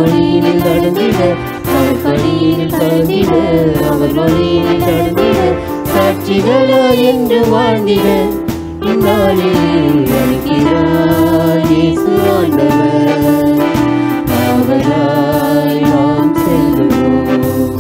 வழியில் நடந்திட அவர் பணியில் கலந்திட அவர் வழியில் நடந்திட சாட்சிகளா என்று வாழ்ந்திட இந்நாளில் அழைக்கிறார் இயேசு ஆண்டவர் அவராய் நாம் செல்லுவோம்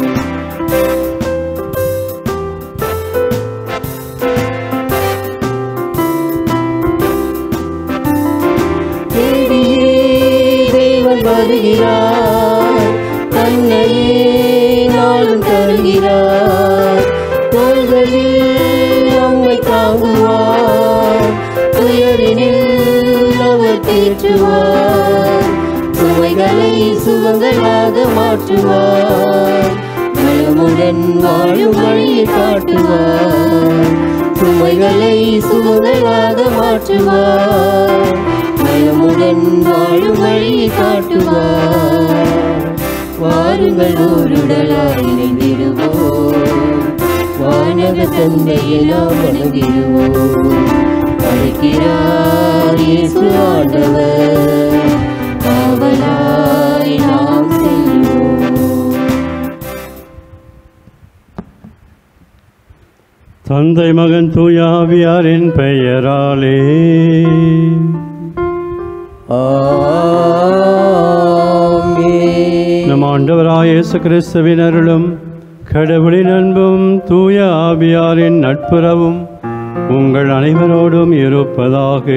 தேடியே தேவன் வருகிறார் தன்னையே நாளும் தருகிறார் தோள்களில் நம்மை தாங்குவார் துயரினில் அவர் தேற்றுவார் சுமைகளை சுகங்களாக மாற்றுவார் நலமுடன் வாழும் வழியை காட்டுவார் சுமைகளை சுகங்களாக மாற்றுவார் நலமுடன் வாழும் வழியை காட்டுவார் வாருங்கள் ஓருடலாய் இணைந்திடுவோம் வானக தந்தையை நாம் வணங்கிடுவோம் அழைக்கிறார் இயேசு ஆண்டவர் காவலாய் நாம் செல்வோம் தந்தை மகன் தூயாவியாரின் பெயராலே ஆமென். நம் ஆண்டவராய இயேசு கிறிஸ்துவின் அருளும் கடவுளின் அன்பும் தூய ஆவியாரின் நட்புறவும் உங்கள் அனைவரோடும் இருப்பதாக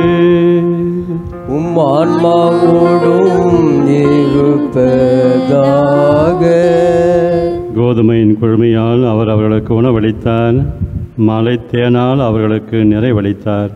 உம் ஆன்மாவோடும் இருப்பதாக கோதுமையின் குழுமையால் அவர் அவர்களுக்கு உணவளித்தார் மலை தேனால் அவர்களுக்கு நிறைவளித்தார்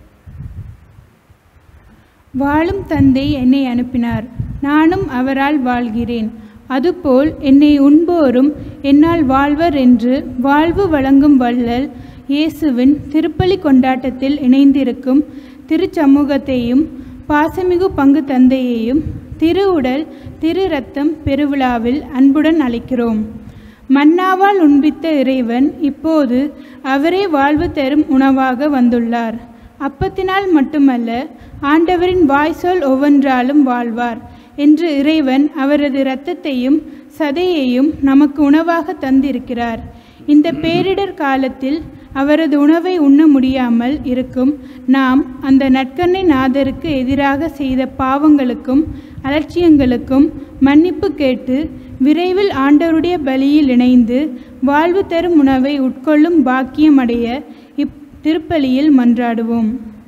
வாழும் தந்தை என்னை அனுப்பினார் நானும் அவரால் வாழ்கிறேன் அதுபோல் என்னை உண்போரும் என்னால் வாழ்வர் என்று வாழ்வு வழங்கும் வள்ளல் இயேசுவின் திருப்பலி கொண்டாட்டத்தில் இணைந்திருக்கும் திருச்சமூகத்தையும் பாசமிகு பங்கு தந்தையையும் திரு உடல் திரு ரத்தம் பெருவிழாவில் அன்புடன் அழைக்கிறோம் மன்னாவால் உண்பித்த இறைவன் இப்போது அவரே வாழ்வு தரும் உணவாக வந்துள்ளார் அப்பத்தினால் மட்டுமல்ல ஆண்டவரின் வாய்ச்சொல் ஒவ்வொன்றாலும் வாழ்வார் என்று இறைவன் அவரது இரத்தத்தையும் சதையையும் நமக்கு உணவாக தந்திருக்கிறார் இந்த பேரிடர் காலத்தில் அவரது உணவை உண்ண முடியாமல் இருக்கும் நாம் அந்த நற்கண்ணை நாதருக்கு எதிராக செய்த பாவங்களுக்கும் அலட்சியங்களுக்கும் மன்னிப்பு கேட்டு விரைவில் ஆண்டவருடைய பலியில் இணைந்து வாழ்வு தரும் உணவை உட்கொள்ளும் பாக்கியம் அடைய இப் திருப்பலியில் மன்றாடுவோம்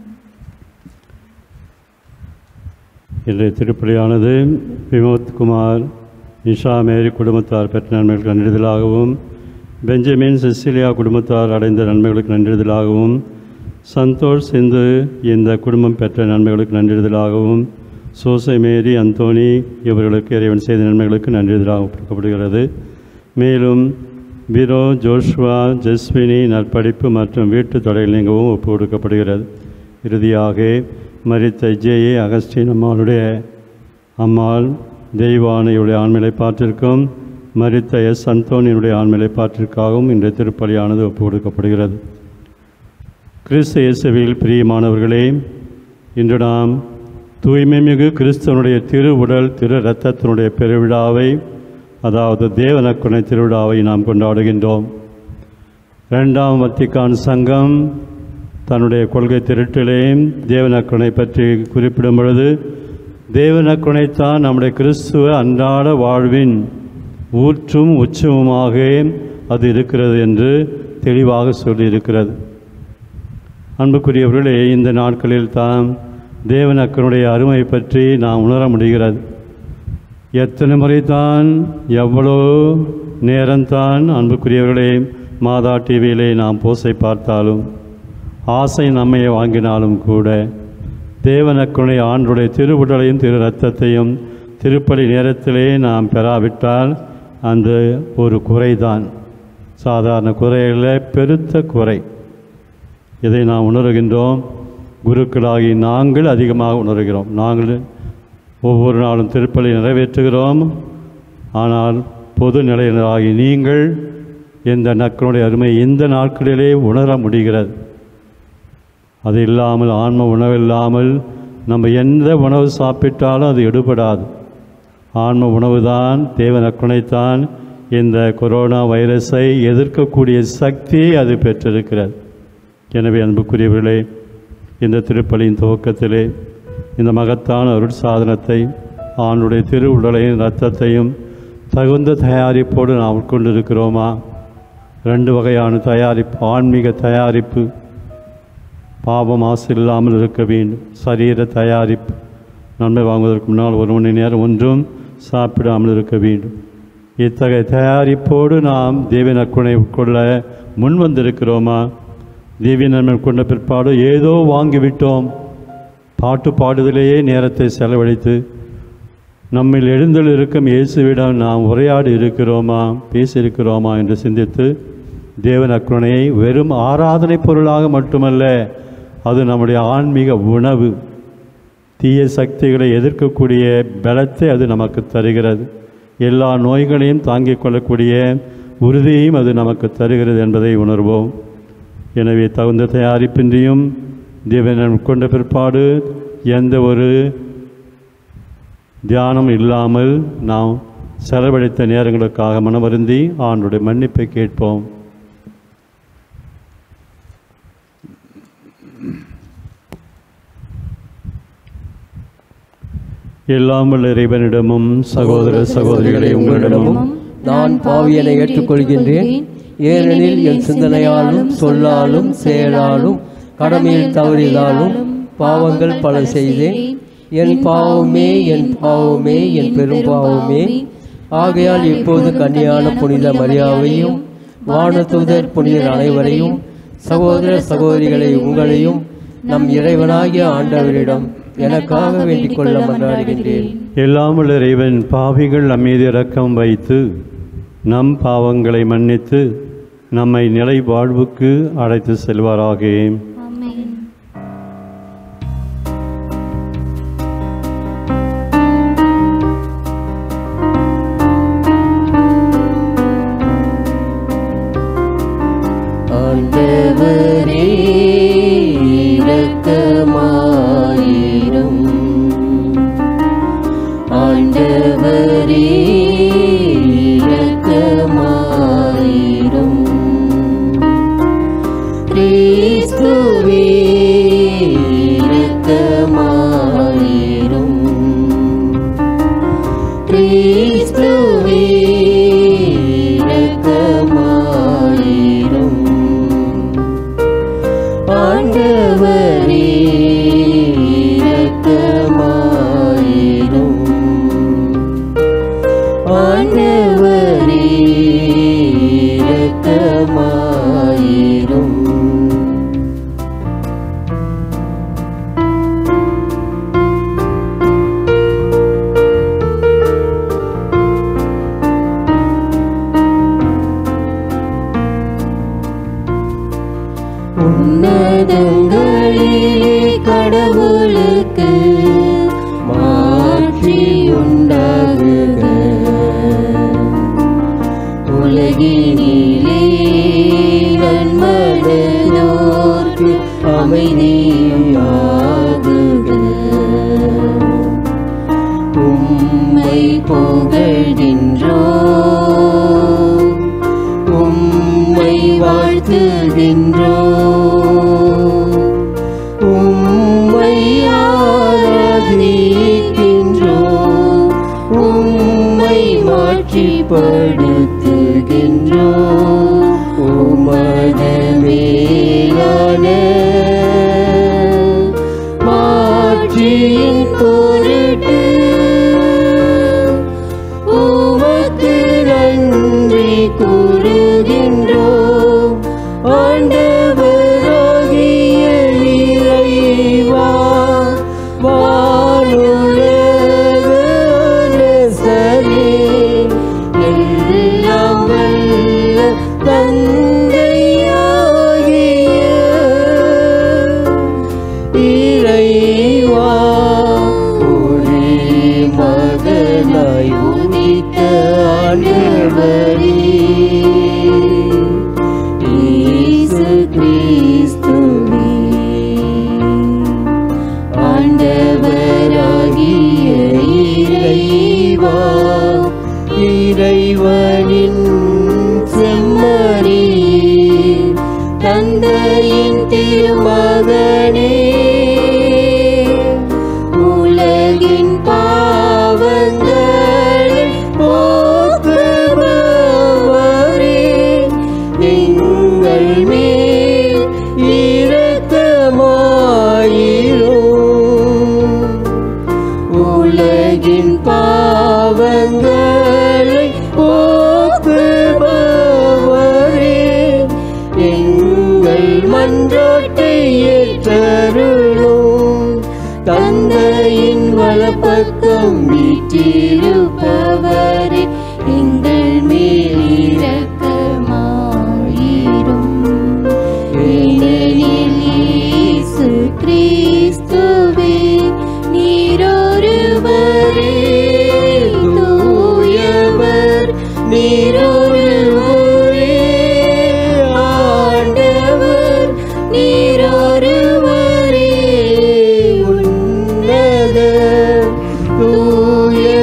இன்றைய திருப்பலியானது விமோத் குமார் நிஷா மேரி குடும்பத்தார் பெற்ற நன்மைகளுக்கு நன்றிதலாகவும் பெஞ்சமின் சிசிலியா குடும்பத்தார் அடைந்த நன்மைகளுக்கு நன்றிதலாகவும் சந்தோஷ் சிந்து இந்த குடும்பம் பெற்ற நன்மைகளுக்கு நன்றிதலாகவும் சோசை மேரி அந்தோனி இவர்களுக்கு இறைவன் செய்த நன்மைகளுக்கு நன்றிதலாக கொடுக்கப்படுகிறது மேலும் பிரோ ஜோஷ்வா ஜஸ்வினி நற்படிப்பு மற்றும் வீட்டு தொடையில் நீங்கவும் ஒப்பு கொடுக்கப்படுகிறது இறுதியாக மரித்த ஜேஏ அகஸ்டின் அம்மாளுடைய அம்மாள் தெய்வானையுடைய ஆண்மையை பாற்றிற்கும் மரித்த எஸ் அந்தோனியுடைய ஆண்மையை பாற்றிற்காகவும் இன்றைய திருப்பலியானது ஒப்பு கொடுக்கப்படுகிறது கிறிஸ்து இயேசுவில் பிரியமானவர்களே இன்று நாம் தூய்மை மிகு கிறிஸ்தவனுடைய திரு உடல் திரு இரத்தத்தினுடைய பெருவிழாவை அதாவது தேவனக்குணை திருவிழாவை நாம் கொண்டாடுகின்றோம் இரண்டாம் வத்திக்கான் சங்கம் தன்னுடைய கொள்கை திருட்டிலே தேவனக்குணை பற்றி குறிப்பிடும் பொழுது தேவனக்குணைத்தான் நம்முடைய கிறிஸ்துவ அன்றாட வாழ்வின் ஊற்றும் உச்சமுமாக அது இருக்கிறது என்று தெளிவாக சொல்லியிருக்கிறது அன்புக்குரியவர்களே இந்த நாட்களில் தான் தேவனக்கனுடைய அருமை பற்றி நாம் உணர முடிகிறது எத்தனை முறை தான் எவ்வளோ நேரம்தான் அன்புக்குரியவர்களே மாதா டிவியிலே நாம் போஸை பார்த்தாலும் ஆசை நம்மை வாங்கினாலும் கூட தேவனக்கனுடைய ஆண்டுடைய திருவுடலையும் திரு ரத்தத்தையும் திருப்பலி நேரத்திலே நாம் பெறாவிட்டால் அந்த ஒரு குறைதான் சாதாரண குறையில் பெருத்த குறை இதை நாம் உணர்கின்றோம் குருக்களாகி நாங்கள் அதிகமாக உணர்கிறோம் நாங்கள் ஒவ்வொரு நாளும் திருப்பலி நிறைவேற்றுகிறோம் ஆனால் பொது நிலையினராகி நீங்கள் இந்த நக்கனுடைய அருமை இந்த நாட்களிலே உணர முடிகிறது அது இல்லாமல் ஆன்ம உணவு இல்லாமல் நம்ம எந்த உணவு சாப்பிட்டாலும் அது எடுபடாது ஆன்ம உணவுதான் தேவ நற்குணைத்தான் இந்த கொரோனா வைரஸை எதிர்க்கக்கூடிய சக்தி அது பெற்றிருக்கிறது எனவே அன்புக்குரியவர்களே இந்த திருப்பலியின் துவக்கத்திலே இந்த மகத்தான அருட்சாதனத்தை ஆண்டுடைய திரு உடலையும் இரத்தத்தையும் தகுந்த தயாரிப்போடு நாம் உட்கொண்டிருக்கிறோமா ரெண்டு வகையான தயாரிப்பு ஆன்மீக தயாரிப்பு பாவம் மாசு இல்லாமல் இருக்க வேண்டும் சரீர தயாரிப்பு நன்மை வாங்குவதற்கு முன்னால் ஒரு மணி நேரம் ஒன்றும் சாப்பிடாமல் இருக்க வேண்டும் இத்தகைய தயாரிப்போடு நாம் தேவ நற்குணை உட்கொள்ள முன் வந்திருக்கிறோமா தேவிய நன்மை கொண்ட பிற்பாடு ஏதோ வாங்கிவிட்டோம் பாட்டு பாடுதலேயே நேரத்தை செலவழித்து நம்மில் எழுந்தல் இருக்கும் இயேசுவிடம் நாம் உரையாடி இருக்கிறோமா பேசியிருக்கிறோமா என்று சிந்தித்து தேவ நற்குணையை வெறும் ஆராதனை பொருளாக மட்டுமல்ல அது நம்முடைய ஆன்மீக உணவு தீய சக்திகளை எதிர்க்கக்கூடிய பலத்தை அது நமக்கு தருகிறது எல்லா நோய்களையும் தாங்கிக் கொள்ளக்கூடிய உறுதியையும் அது நமக்கு தருகிறது என்பதை உணர்வோம் எனவே தகுந்த தயாரிப்பின்றியும் தேவன் கொண்ட பிற்பாடு எந்த ஒரு தியானம் இல்லாமல் நாம் செலவழித்த நேரங்களுக்காக மனவருந்தி ஆண்டுடைய மன்னிப்பை கேட்போம் எல்லாம் வல்ல இறைவனிடமும் சகோதர சகோதரிகளை உங்களிடமும் நான் பாவியனை ஏற்றுக்கொள்கின்றேன் ஏனெனில் என் சிந்தனையாலும் சொல்லாலும் செயலாலும் கடமையில் தவறியதாலும் பாவங்கள் பல செய்தேன் என் பாவமே என் பாவமே என் பெரும் பாவமே ஆகையால் இப்போது கன்னியான புனித மரியாவையும் வானதூதர் புனிதர் அனைவரையும் சகோதர சகோதரிகளை உங்களையும் நம் இறைவனாகிய ஆண்டவரிடம் எனக்காக வேண்டிக் கொள்ள மன்றாடுகின்றேன் எல்லாம் வல்ல இறைவன் பாவிகள் நம்மீது இரக்கம் வைத்து நம் பாவங்களை மன்னித்து நம்மை நிலை வாழ்வுக்கு அழைத்து செல்வாராக ஆமென் ஆண்டவரே இரக்கமாயிரும் ஆண்டவரே இரக்கமாயிரும் கிறிஸ்துவே இரக்கமாயிரும் கிறிஸ்துவே இரக்கமாயிரும் ஆண்டவரே இரக்கமாயிரும் ஆண்டவரே இரக்கமாயிரும் உன்னதங்களிலே கடவுளுக்கு மாற்றி உண்டாகுக உலகினிலே நன்மனதோர்க்கு அமைதியாகுக உம்மை புகழ்கின்றோ உம்மை வாழ்த்துகின்றோ உம்மை ஆராதிக்கின்றோ உம்மை மாற்றிப்படுத்துகின்றோ உமது மேலான மாற்றியின் பொருட்டு உமக்கு நன்றி கூறுகின்றோம் ஆண்டவராகிய இறைவா வானுலக அரசரே, எல்லாம் வல்ல தந்தையாகிய இறைவா ஒரே இறைவனின் செம்மறி தந்தையின் திருமகனே உலகின் பாவங்களை போக்குபவரே எங்கள் மேல் இரக்கமாயிரும் உலகின் பாவங்களை போக்குபவரே எங்கள் மன்றாட்டை ஏற்றருளும் தந்தையின் வலப்பக்கம் வீற்றிருப்பவரே எங்கள் மேல் இரக்கமாயிரும் ஏனெனில் இயேசு கிறிஸ்துவே நீரொருவரே தூயவர் நீரொருவரே ஆண்டவர் நீரொருவரே உன்னத தூய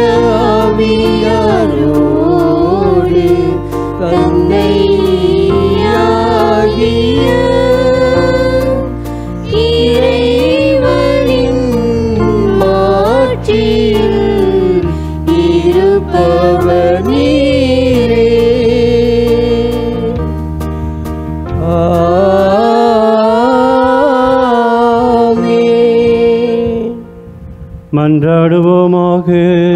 ஆவியாரோடு தந்தை ஆகிய இறைவனின் மாட்சியில் இருப்பவர் நீரே ஆமென். மன்றாடுவோமாக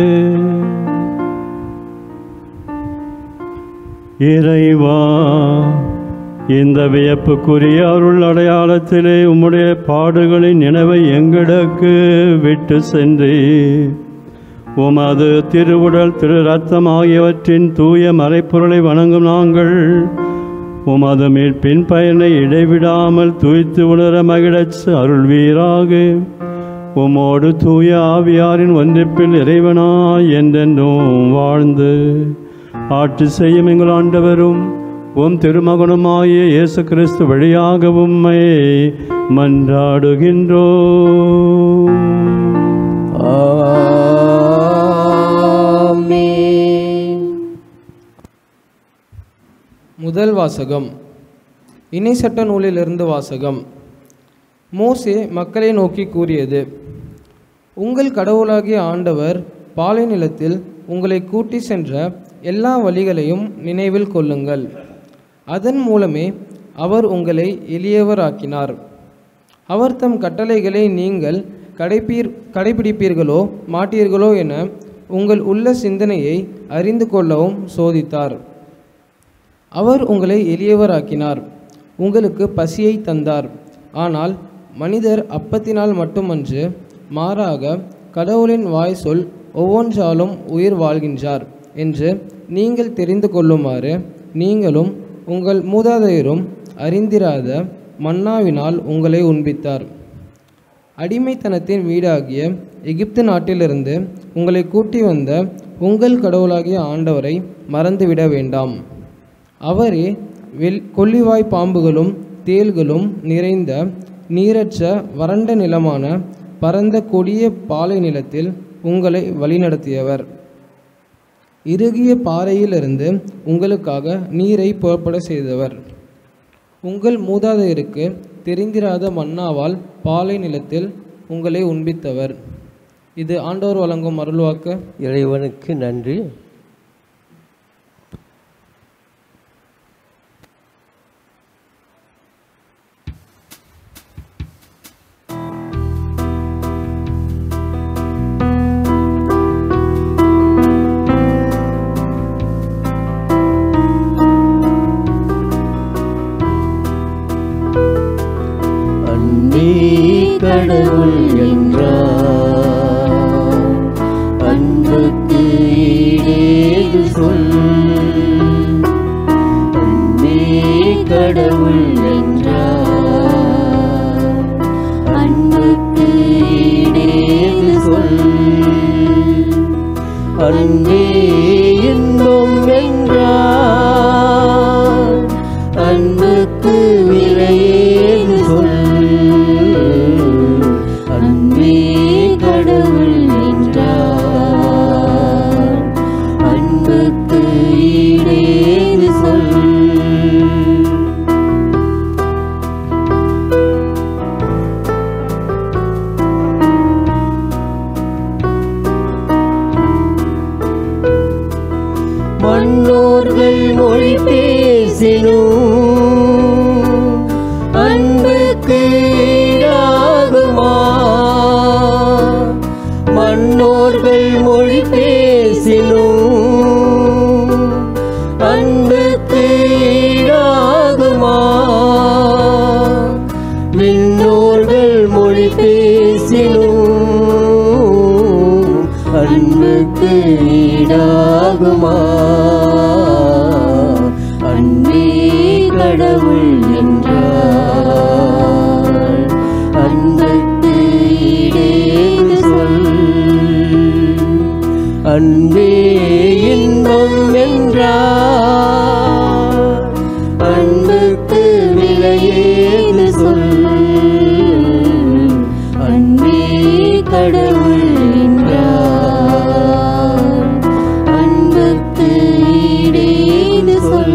இறைவா இந்த வியப்புக்குரிய அருள் அடையாளத்திலே உம்முடைய பாடுகளின் நினைவை எங்களுக்கு விட்டு சென்று உமது திருவுடல் திரு ரத்தம் ஆகியவற்றின் தூய மறைப்பொருளை வணங்கும் நாங்கள் உமது மீட்பின் பயனை இடைவிடாமல் தூய்த்து உணர மகிழச் அருள்வீராக உமோடு தூய ஆவியாரின் ஒன்றிப்பில் இறைவனாய் என்றென்றும் வாழ்ந்து ஆட்சி செய்யும் எங்கள் ஆண்டவரும் உம் திருமகனுமாகிய இயேசு கிறிஸ்து வழியாக உம்மை மன்றாடுகின்றோம் ஆமென். முதல் வாசகம் இணை சட்ட நூலிலிருந்து வாசகம் மோசே மக்களை நோக்கி கூறியது உங்கள் கடவுளாகிய ஆண்டவர் பாலை நிலத்தில் உங்களை கூட்டி சென்ற எல்லா வழிகளையும் நினைவில் கொள்ளுங்கள் அதன் மூலமே அவர் உங்களை எளியவராக்கினார் அவர் தம் கட்டளைகளை நீங்கள் கடைப்பீர் கடைபிடிப்பீர்களோ மாட்டீர்களோ என உங்கள் உள்ள சிந்தனையை அறிந்து கொள்ளவும் சோதித்தார் அவர் உங்களை எளியவராக்கினார் உங்களுக்கு பசியை தந்தார் ஆனால் மனிதர் அப்பத்தினால் மட்டுமன்று மாறாக கடவுளின் வாய் சொல் ஒவ்வொன்றாலும் உயிர் வாழ்கின்றார் என்று நீங்கள் தெரிந்து கொள்ளுமாறு நீங்களும் உங்கள் மூதாதையரும் அறிந்திராத மன்னாவினால் உங்களை உண்பித்தார் அடிமைத்தனத்தின் வீடாகிய எகிப்து நாட்டிலிருந்து உங்களை கூட்டி வந்த உங்கள் கடவுளாகிய ஆண்டவரை மறந்துவிட வேண்டாம் அவரே வெள் கொள்ளிவாய் பாம்புகளும் தேள்களும் நிறைந்த நீரற்ற வறண்ட நிலமான பரந்த கொடிய பாலை நிலத்தில் உங்களை வழிநடத்தியவர் இறுகிய பாறையிலிருந்து உங்களுக்காக நீரை புறப்பட செய்தவர் உங்கள் மூதாதையருக்கு தெரிந்திராத மன்னாவால் பாலை நிலத்தில் உங்களை உண்பித்தவர் இது ஆண்டவர் வழங்கும் அருள்வாக்கு இறைவனுக்கு நன்றி அன்பே கடவுள் என்றார் அன்புக்கு ஈடேது சொல் அன்பே கடவுள் என்றார் அன்புக்கு ஈடேது சொல் அன்பே இன்பம் என்றார் அன்புக்கு விலையேது சொல் அன்பே கடவுள் என்றார் மன்னோர்கள் மொழி பேசினும் அன்புக்கு ஈடாகுமா மன்னோர்கள் மொழி பேசினும் அன்புக்கு ஈடாகுமா விண்ணோர்கள் மொழி பேசினும் அன்புக்கு ஈடாகுமா அன்பே கடவுள் என்றார் அன்புக்கு ஈடேது சொல் அன்பே இன்பம் என்றார் அன்புக்கு விலையேது சொல் அன்பே கடவுள் என்றார் அன்புக்கு ஈடேது சொல்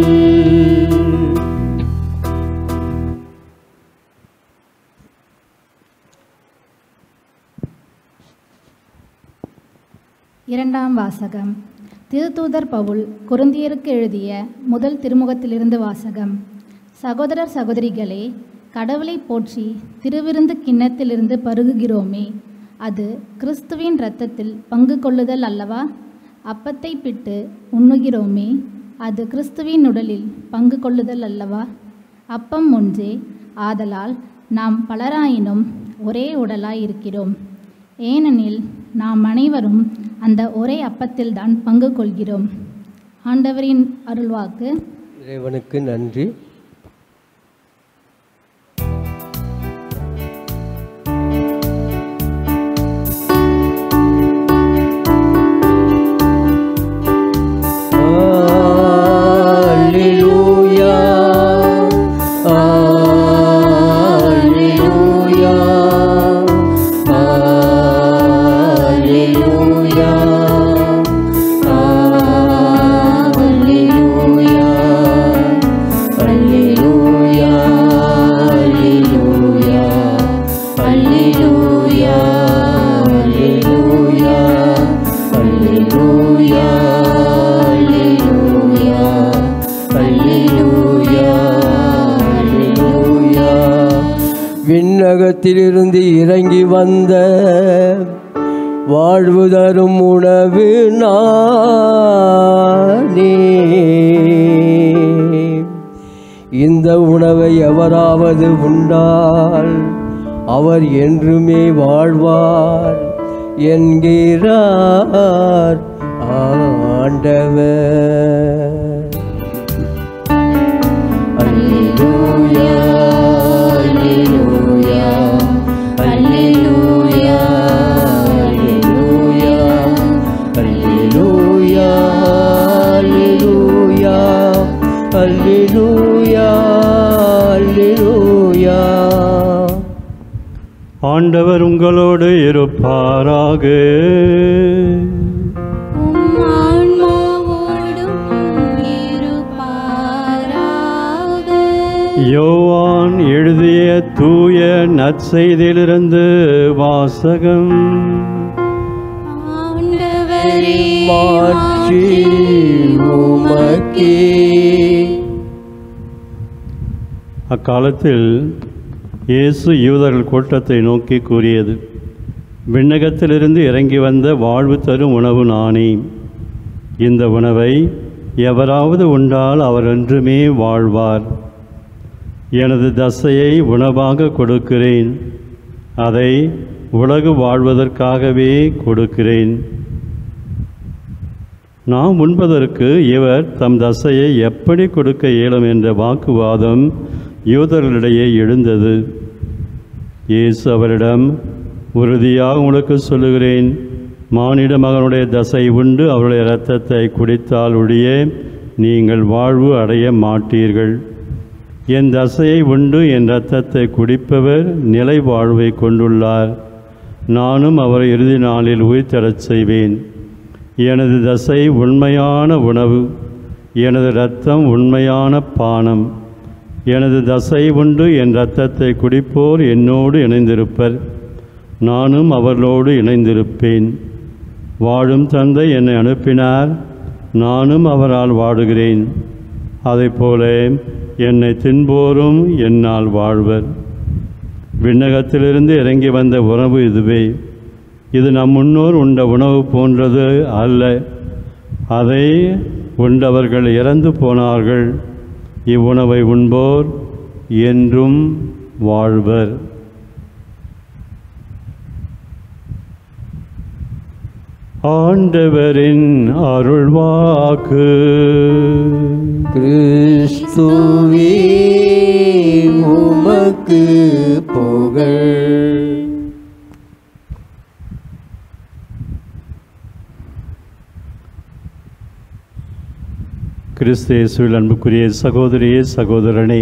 இரண்டாம் வாசகம் திருத்தூதர் பவுல் கொருந்தியருக்கு எழுதிய முதல் திருமுகத்திலிருந்து வாசகம் சகோதரர் சகோதரிகளே கடவுளை போற்றி திருவிருந்து கிண்ணத்திலிருந்து பருகுகிறோமே அது கிறிஸ்துவின் இரத்தத்தில் பங்கு கொள்ளுதல் அல்லவா அப்பத்தை பிட்டு உண்ணுகிறோமே அது கிறிஸ்துவின் உடலில் பங்கு கொள்ளுதல் அல்லவா அப்பம் ஒன்றே ஆதலால் நாம் பலராயினும் ஒரே உடலாய் இருக்கிறோம் ஏனெனில் நாம் அனைவரும் அந்த ஒரே அப்பத்தில்தான் பங்கு கொள்கிறோம் ஆண்டவரின் அருள்வாக்கு இறைவனுக்கு நன்றி Alleluia. Alleluia. Alleluia. Alleluia. Alleluia. Alleluia. Alleluia. Alleluia. Alleluia. Alleluia. Alleluia. Alleluia. விண்ணகத்திலிருந்து இறங்கி வந்த வாழ்வு தரும் உணவு நானே இந்த உணவை எவராவது உண்டால் அவர் என்றுமே வாழ்வார் என்கிறார் ஆண்டவர் Alleluia, Alleluia, Alleluia, Alleluia, Alleluia, Alleluia, Alleluia, Alleluia. ஆண்டவர் உங்களோடு இருப்பாராக உம் ஆன்மாவோடும் இருப்பாராக. யோவான் எழுதிய தூய நற்செய்தியிலிருந்து வாசகம் ஆண்டவரே மாற்றி உமக்கே அக்காலத்தில் இயேசு யூதர்கள் கூட்டத்தை நோக்கி கூறியது விண்ணகத்திலிருந்து இறங்கி வந்த வாழ்வு தரும் உணவு நானே இந்த உணவை எவராவது உண்டால் அவர் என்றுமே வாழ்வார் எனது தசையை உணவாக கொடுக்கிறேன் அதை உலகு வாழ்வதற்காகவே கொடுக்கிறேன் நாம் உண்பதற்கு இவர் தம் தசையை எப்படி கொடுக்க இயலும் என்ற வாக்குவாதம் யூதர்களிடையே எழுந்தது இயேசு அவரிடம் உறுதியாக உங்களுக்கு சொல்லுகிறேன் மானிட மகனுடைய தசை உண்டு அவருடைய இரத்தத்தை குடித்தால் ஒழிய நீங்கள் வாழ்வு அடைய மாட்டீர்கள் என் தசையை உண்டு என் இரத்தத்தை குடிப்பவர் நிலை வாழ்வை கொண்டுள்ளார் நானும் அவரை இறுதி நாளில் உயிர்த்தெழச் செய்வேன் எனது தசை உண்மையான உணவு எனது இரத்தம் உண்மையான பானம் எனது தசை உண்டு என் இரத்தத்தை குடிப்போர் என்னோடு இணைந்திருப்பர் நானும் அவர்களோடு இணைந்திருப்பேன் வாழும் தந்தை என்னை அனுப்பினார் நானும் அவரால் வாடுகிறேன் அதைப்போல என்னை தின்போரும் என்னால் வாழ்வர் விண்ணகத்திலிருந்து இறங்கி வந்த உணவு இதுவே இது நம் முன்னோர் உண்ட உணவு போன்றது அல்ல அதை உண்டவர்கள் இறந்து போனார்கள் இவ்வுணவை உண்போர் என்றும் வாழ்வர் ஆண்டவரின் அருள்வாக்கு கிறிஸ்துவே உமக்கு புகழ் கிறிஸ்து இயேசுவில் அன்புக்குரிய சகோதரியே சகோதரனே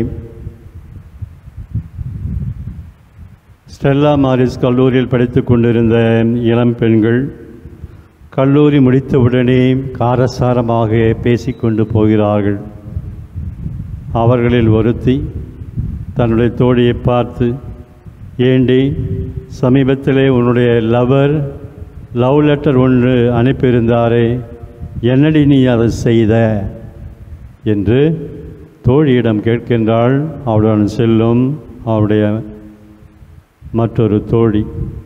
ஸ்டெல்லா மாரிஸ் கல்லூரியில் படித்துக் கொண்டிருந்த இளம் பெண்கள் கல்லூரி முடித்தவுடனே காரசாரமாக பேசிக்கொண்டு போகிறார்கள் அவர்களில் ஒருத்தி தன்னுடைய தோழியை பார்த்து ஏண்டி சமீபத்திலே உன்னுடைய லவர் லவ் லெட்டர் ஒன்று அனுப்பியிருந்தாரே என்னடி நீ அதை செய்த என்று தோழியிடம் கேட்கின்றாள் அவளுடன் செல்லும் அவளுடைய மற்றொரு தோழி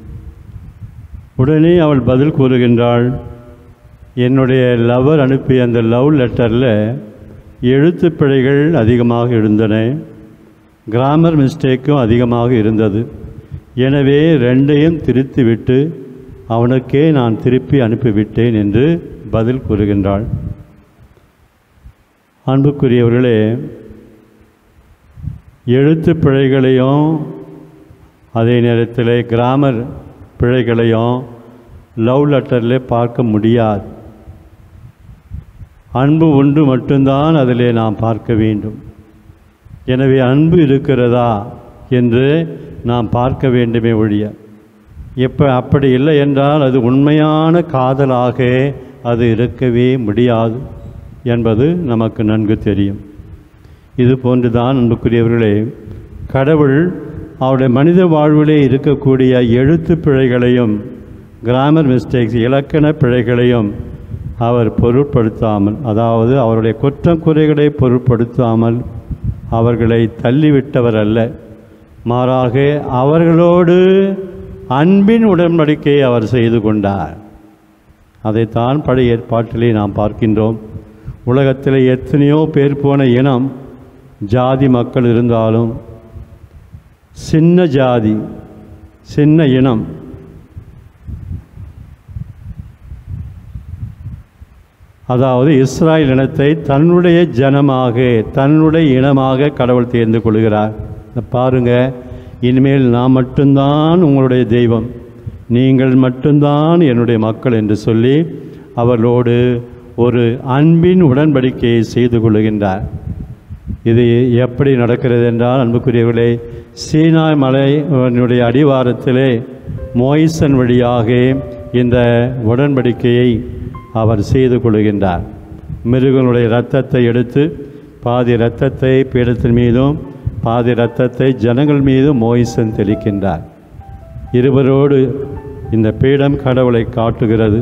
உடனே அவள் பதில் கூறுகின்றாள் என்னுடைய லவர் அனுப்பிய அந்த லவ் லெட்டரில் எழுத்துப் பிழைகள் அதிகமாக இருந்தன கிராமர் மிஸ்டேக்கும் அதிகமாக இருந்தது எனவே ரெண்டையும் திருத்திவிட்டு அவனுக்கே நான் திருப்பி அனுப்பிவிட்டேன் என்று பதில் கூறுகின்றாள் அன்புக்குரியவர்களே எழுத்துப் பிழைகளையும் அதே நேரத்தில் கிராமர் பிழைகளையும் லவ் லெட்டரில் பார்க்க முடியாது அன்பு ஒன்று மட்டும்தான் அதிலே நாம் பார்க்க வேண்டும் எனவே அன்பு இருக்கிறதா என்று நாம் பார்க்க வேண்டுமே ஒழிய எப்போ அப்படி இல்லை என்றால் அது உண்மையான காதலாக அது இருக்கவே முடியாது என்பது நமக்கு நன்கு தெரியும் இது போன்றுதான் அன்புக்குரியவர்களே கடவுள் அவருடைய மனித வாழ்விலே இருக்கக்கூடிய எழுத்து பிழைகளையும் கிராமர் மிஸ்டேக்ஸ் இலக்கண பிழைகளையும் அவர் பொருட்படுத்தாமல் அதாவது அவருடைய குற்றம் குறைகளை பொருட்படுத்தாமல் அவர்களை தள்ளிவிட்டவர் அல்ல மாறாக அவர்களோடு அன்பின் உடன்படிக்கையை அவர் செய்து கொண்டார் அதைத்தான் பழைய ஏற்பாட்டிலே நாம் பார்க்கின்றோம் உலகத்தில் எத்தனையோ பேர் போன இனம் ஜாதி மக்கள் இருந்தாலும் சின்ன ஜாதி சின்ன இனம் அதாவது இஸ்ராயல் இனத்தை தன்னுடைய ஜனமாக தன்னுடைய இனமாக கடவுள் தேர்ந்து கொள்கிறார் இத பாருங்க இனிமேல் நான் மட்டும்தான் உங்களுடைய தெய்வம் நீங்கள் மட்டும்தான் என்னுடைய மக்கள் என்று சொல்லி அவர்களோடு ஒரு அன்பின் உடன்படிக்கையை செய்து கொள்கின்றார் இது எப்படி நடக்கிறது என்றால் அன்புக்குரியவர்களே சீனாய் மலையினுடைய அடிவாரத்திலே மோய்சன் வழியாக இந்த உடன்படிக்கையை அவர் செய்து கொள்கின்றார் மிருகங்களுடைய இரத்தத்தை எடுத்து பாதி இரத்தத்தை பீடத்தின் மீதும் பாதி இரத்தத்தை ஜனங்கள் மீதும் மோய்சன் தெளிக்கின்றார் இருவரோடு இந்த பீடம் கடவுளை காட்டுகிறது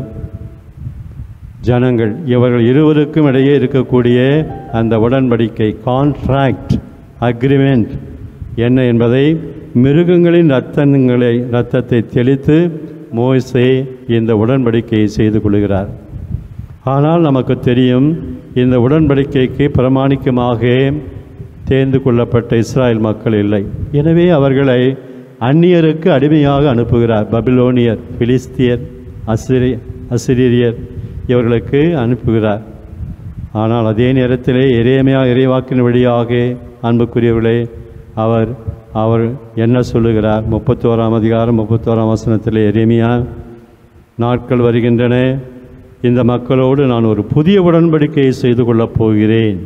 ஜனங்கள் இவர்கள் இருவருக்கும் இடையே இருக்கக்கூடிய அந்த உடன்படிக்கை கான்ட்ராக்ட் அக்ரிமெண்ட் என்ன என்பதை மிருகங்களின் இரத்தங்களை இரத்தத்தை தெளித்து மோசே இந்த உடன்படிக்கையை செய்து கொள்கிறார் ஆனால் நமக்கு தெரியும் இந்த உடன்படிக்கைக்கு பிரமாணிக்கமாக தேர்ந்து கொள்ளப்பட்ட இஸ்ராயல் மக்கள் இல்லை எனவே அவர்களை அந்நியருக்கு அடிமையாக அனுப்புகிறார் பபிலோனியர் பிலிஸ்தியர் அசிரி அசிரியர் இவர்களுக்கு அனுப்புகிறார் ஆனால் அதே நேரத்திலே இறைமையா இறைவாக்கின் வழியாக அன்புக்குரியவர்களே அவர் அவர் என்ன சொல்லுகிறார் முப்பத்தோராம் அதிகாரம் முப்பத்தோராம் வசனத்திலே எரேமியா நாட்கள் வருகின்றன இந்த மக்களோடு நான் ஒரு புதிய உடன்படிக்கையை செய்து கொள்ளப் போகிறேன்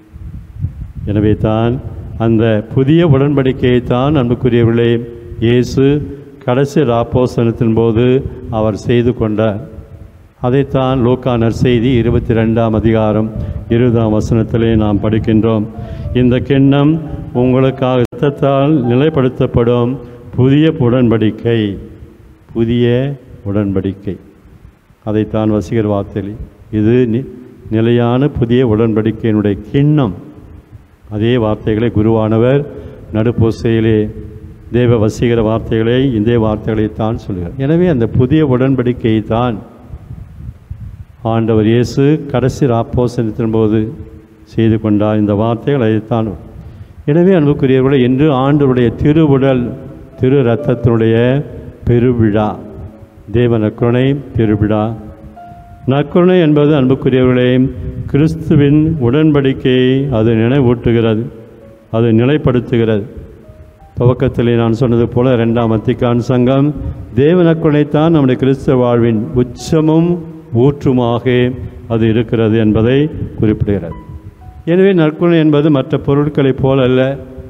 எனவே தான் அந்த புதிய உடன்படிக்கையை தான் அன்புக்குரியவர்களே இயேசு கடைசி ராப்போசனத்தின் போது அவர் செய்து கொண்டார் அதைத்தான் லூக்கா நற்செய்தி இருபத்தி ரெண்டாம் அதிகாரம் இருபதாம் வசனத்திலே நாம் படிக்கின்றோம் இந்த கிண்ணம் உங்களுக்காக இரத்தத்தால் நிலைப்படுத்தப்படும் புதிய உடன்படிக்கை புதிய உடன்படிக்கை அதைத்தான் வசீகர் வார்த்தை இது நி- நிலையான புதிய உடன்படிக்கையினுடைய கிண்ணம் அதே வார்த்தைகளை குருவானவர் நடுப்பூசையிலே தேவ வசீகர வார்த்தைகளை இந்த வார்த்தைகளைத்தான் சொல்கிறார் எனவே அந்த புதிய உடன்படிக்கையை தான் ஆண்டவர் இயேசு கடைசி ராப்போசனத்தின் போது செய்து கொண்டார் இந்த வார்த்தைகள் அதைத்தான் எனவே அன்புக்குரியவர்களை இன்று ஆண்டவருடைய திருவுடல் திரு ரத்தத்தினுடைய பெருவிழா தேவ நற்கருணை திருவிழா நற்கருணை என்பது அன்புக்குரியவர்களே கிறிஸ்துவின் உடன்படிக்கையை அது நினைவூட்டுகிறது அது நிலைப்படுத்துகிறது துவக்கத்திலே நான் சொன்னது போல இரண்டாம் அத்திக்கான் சங்கம் தேவ நற்கருணைத்தான் நம்முடைய கிறிஸ்தவ வாழ்வின் உச்சமும் ஊற்றுமாக அது இருக்கிறது என்பதை குறிப்பிடுகிறது எனவே நற்கருணை என்பது மற்ற பொருட்களைப் போல அல்ல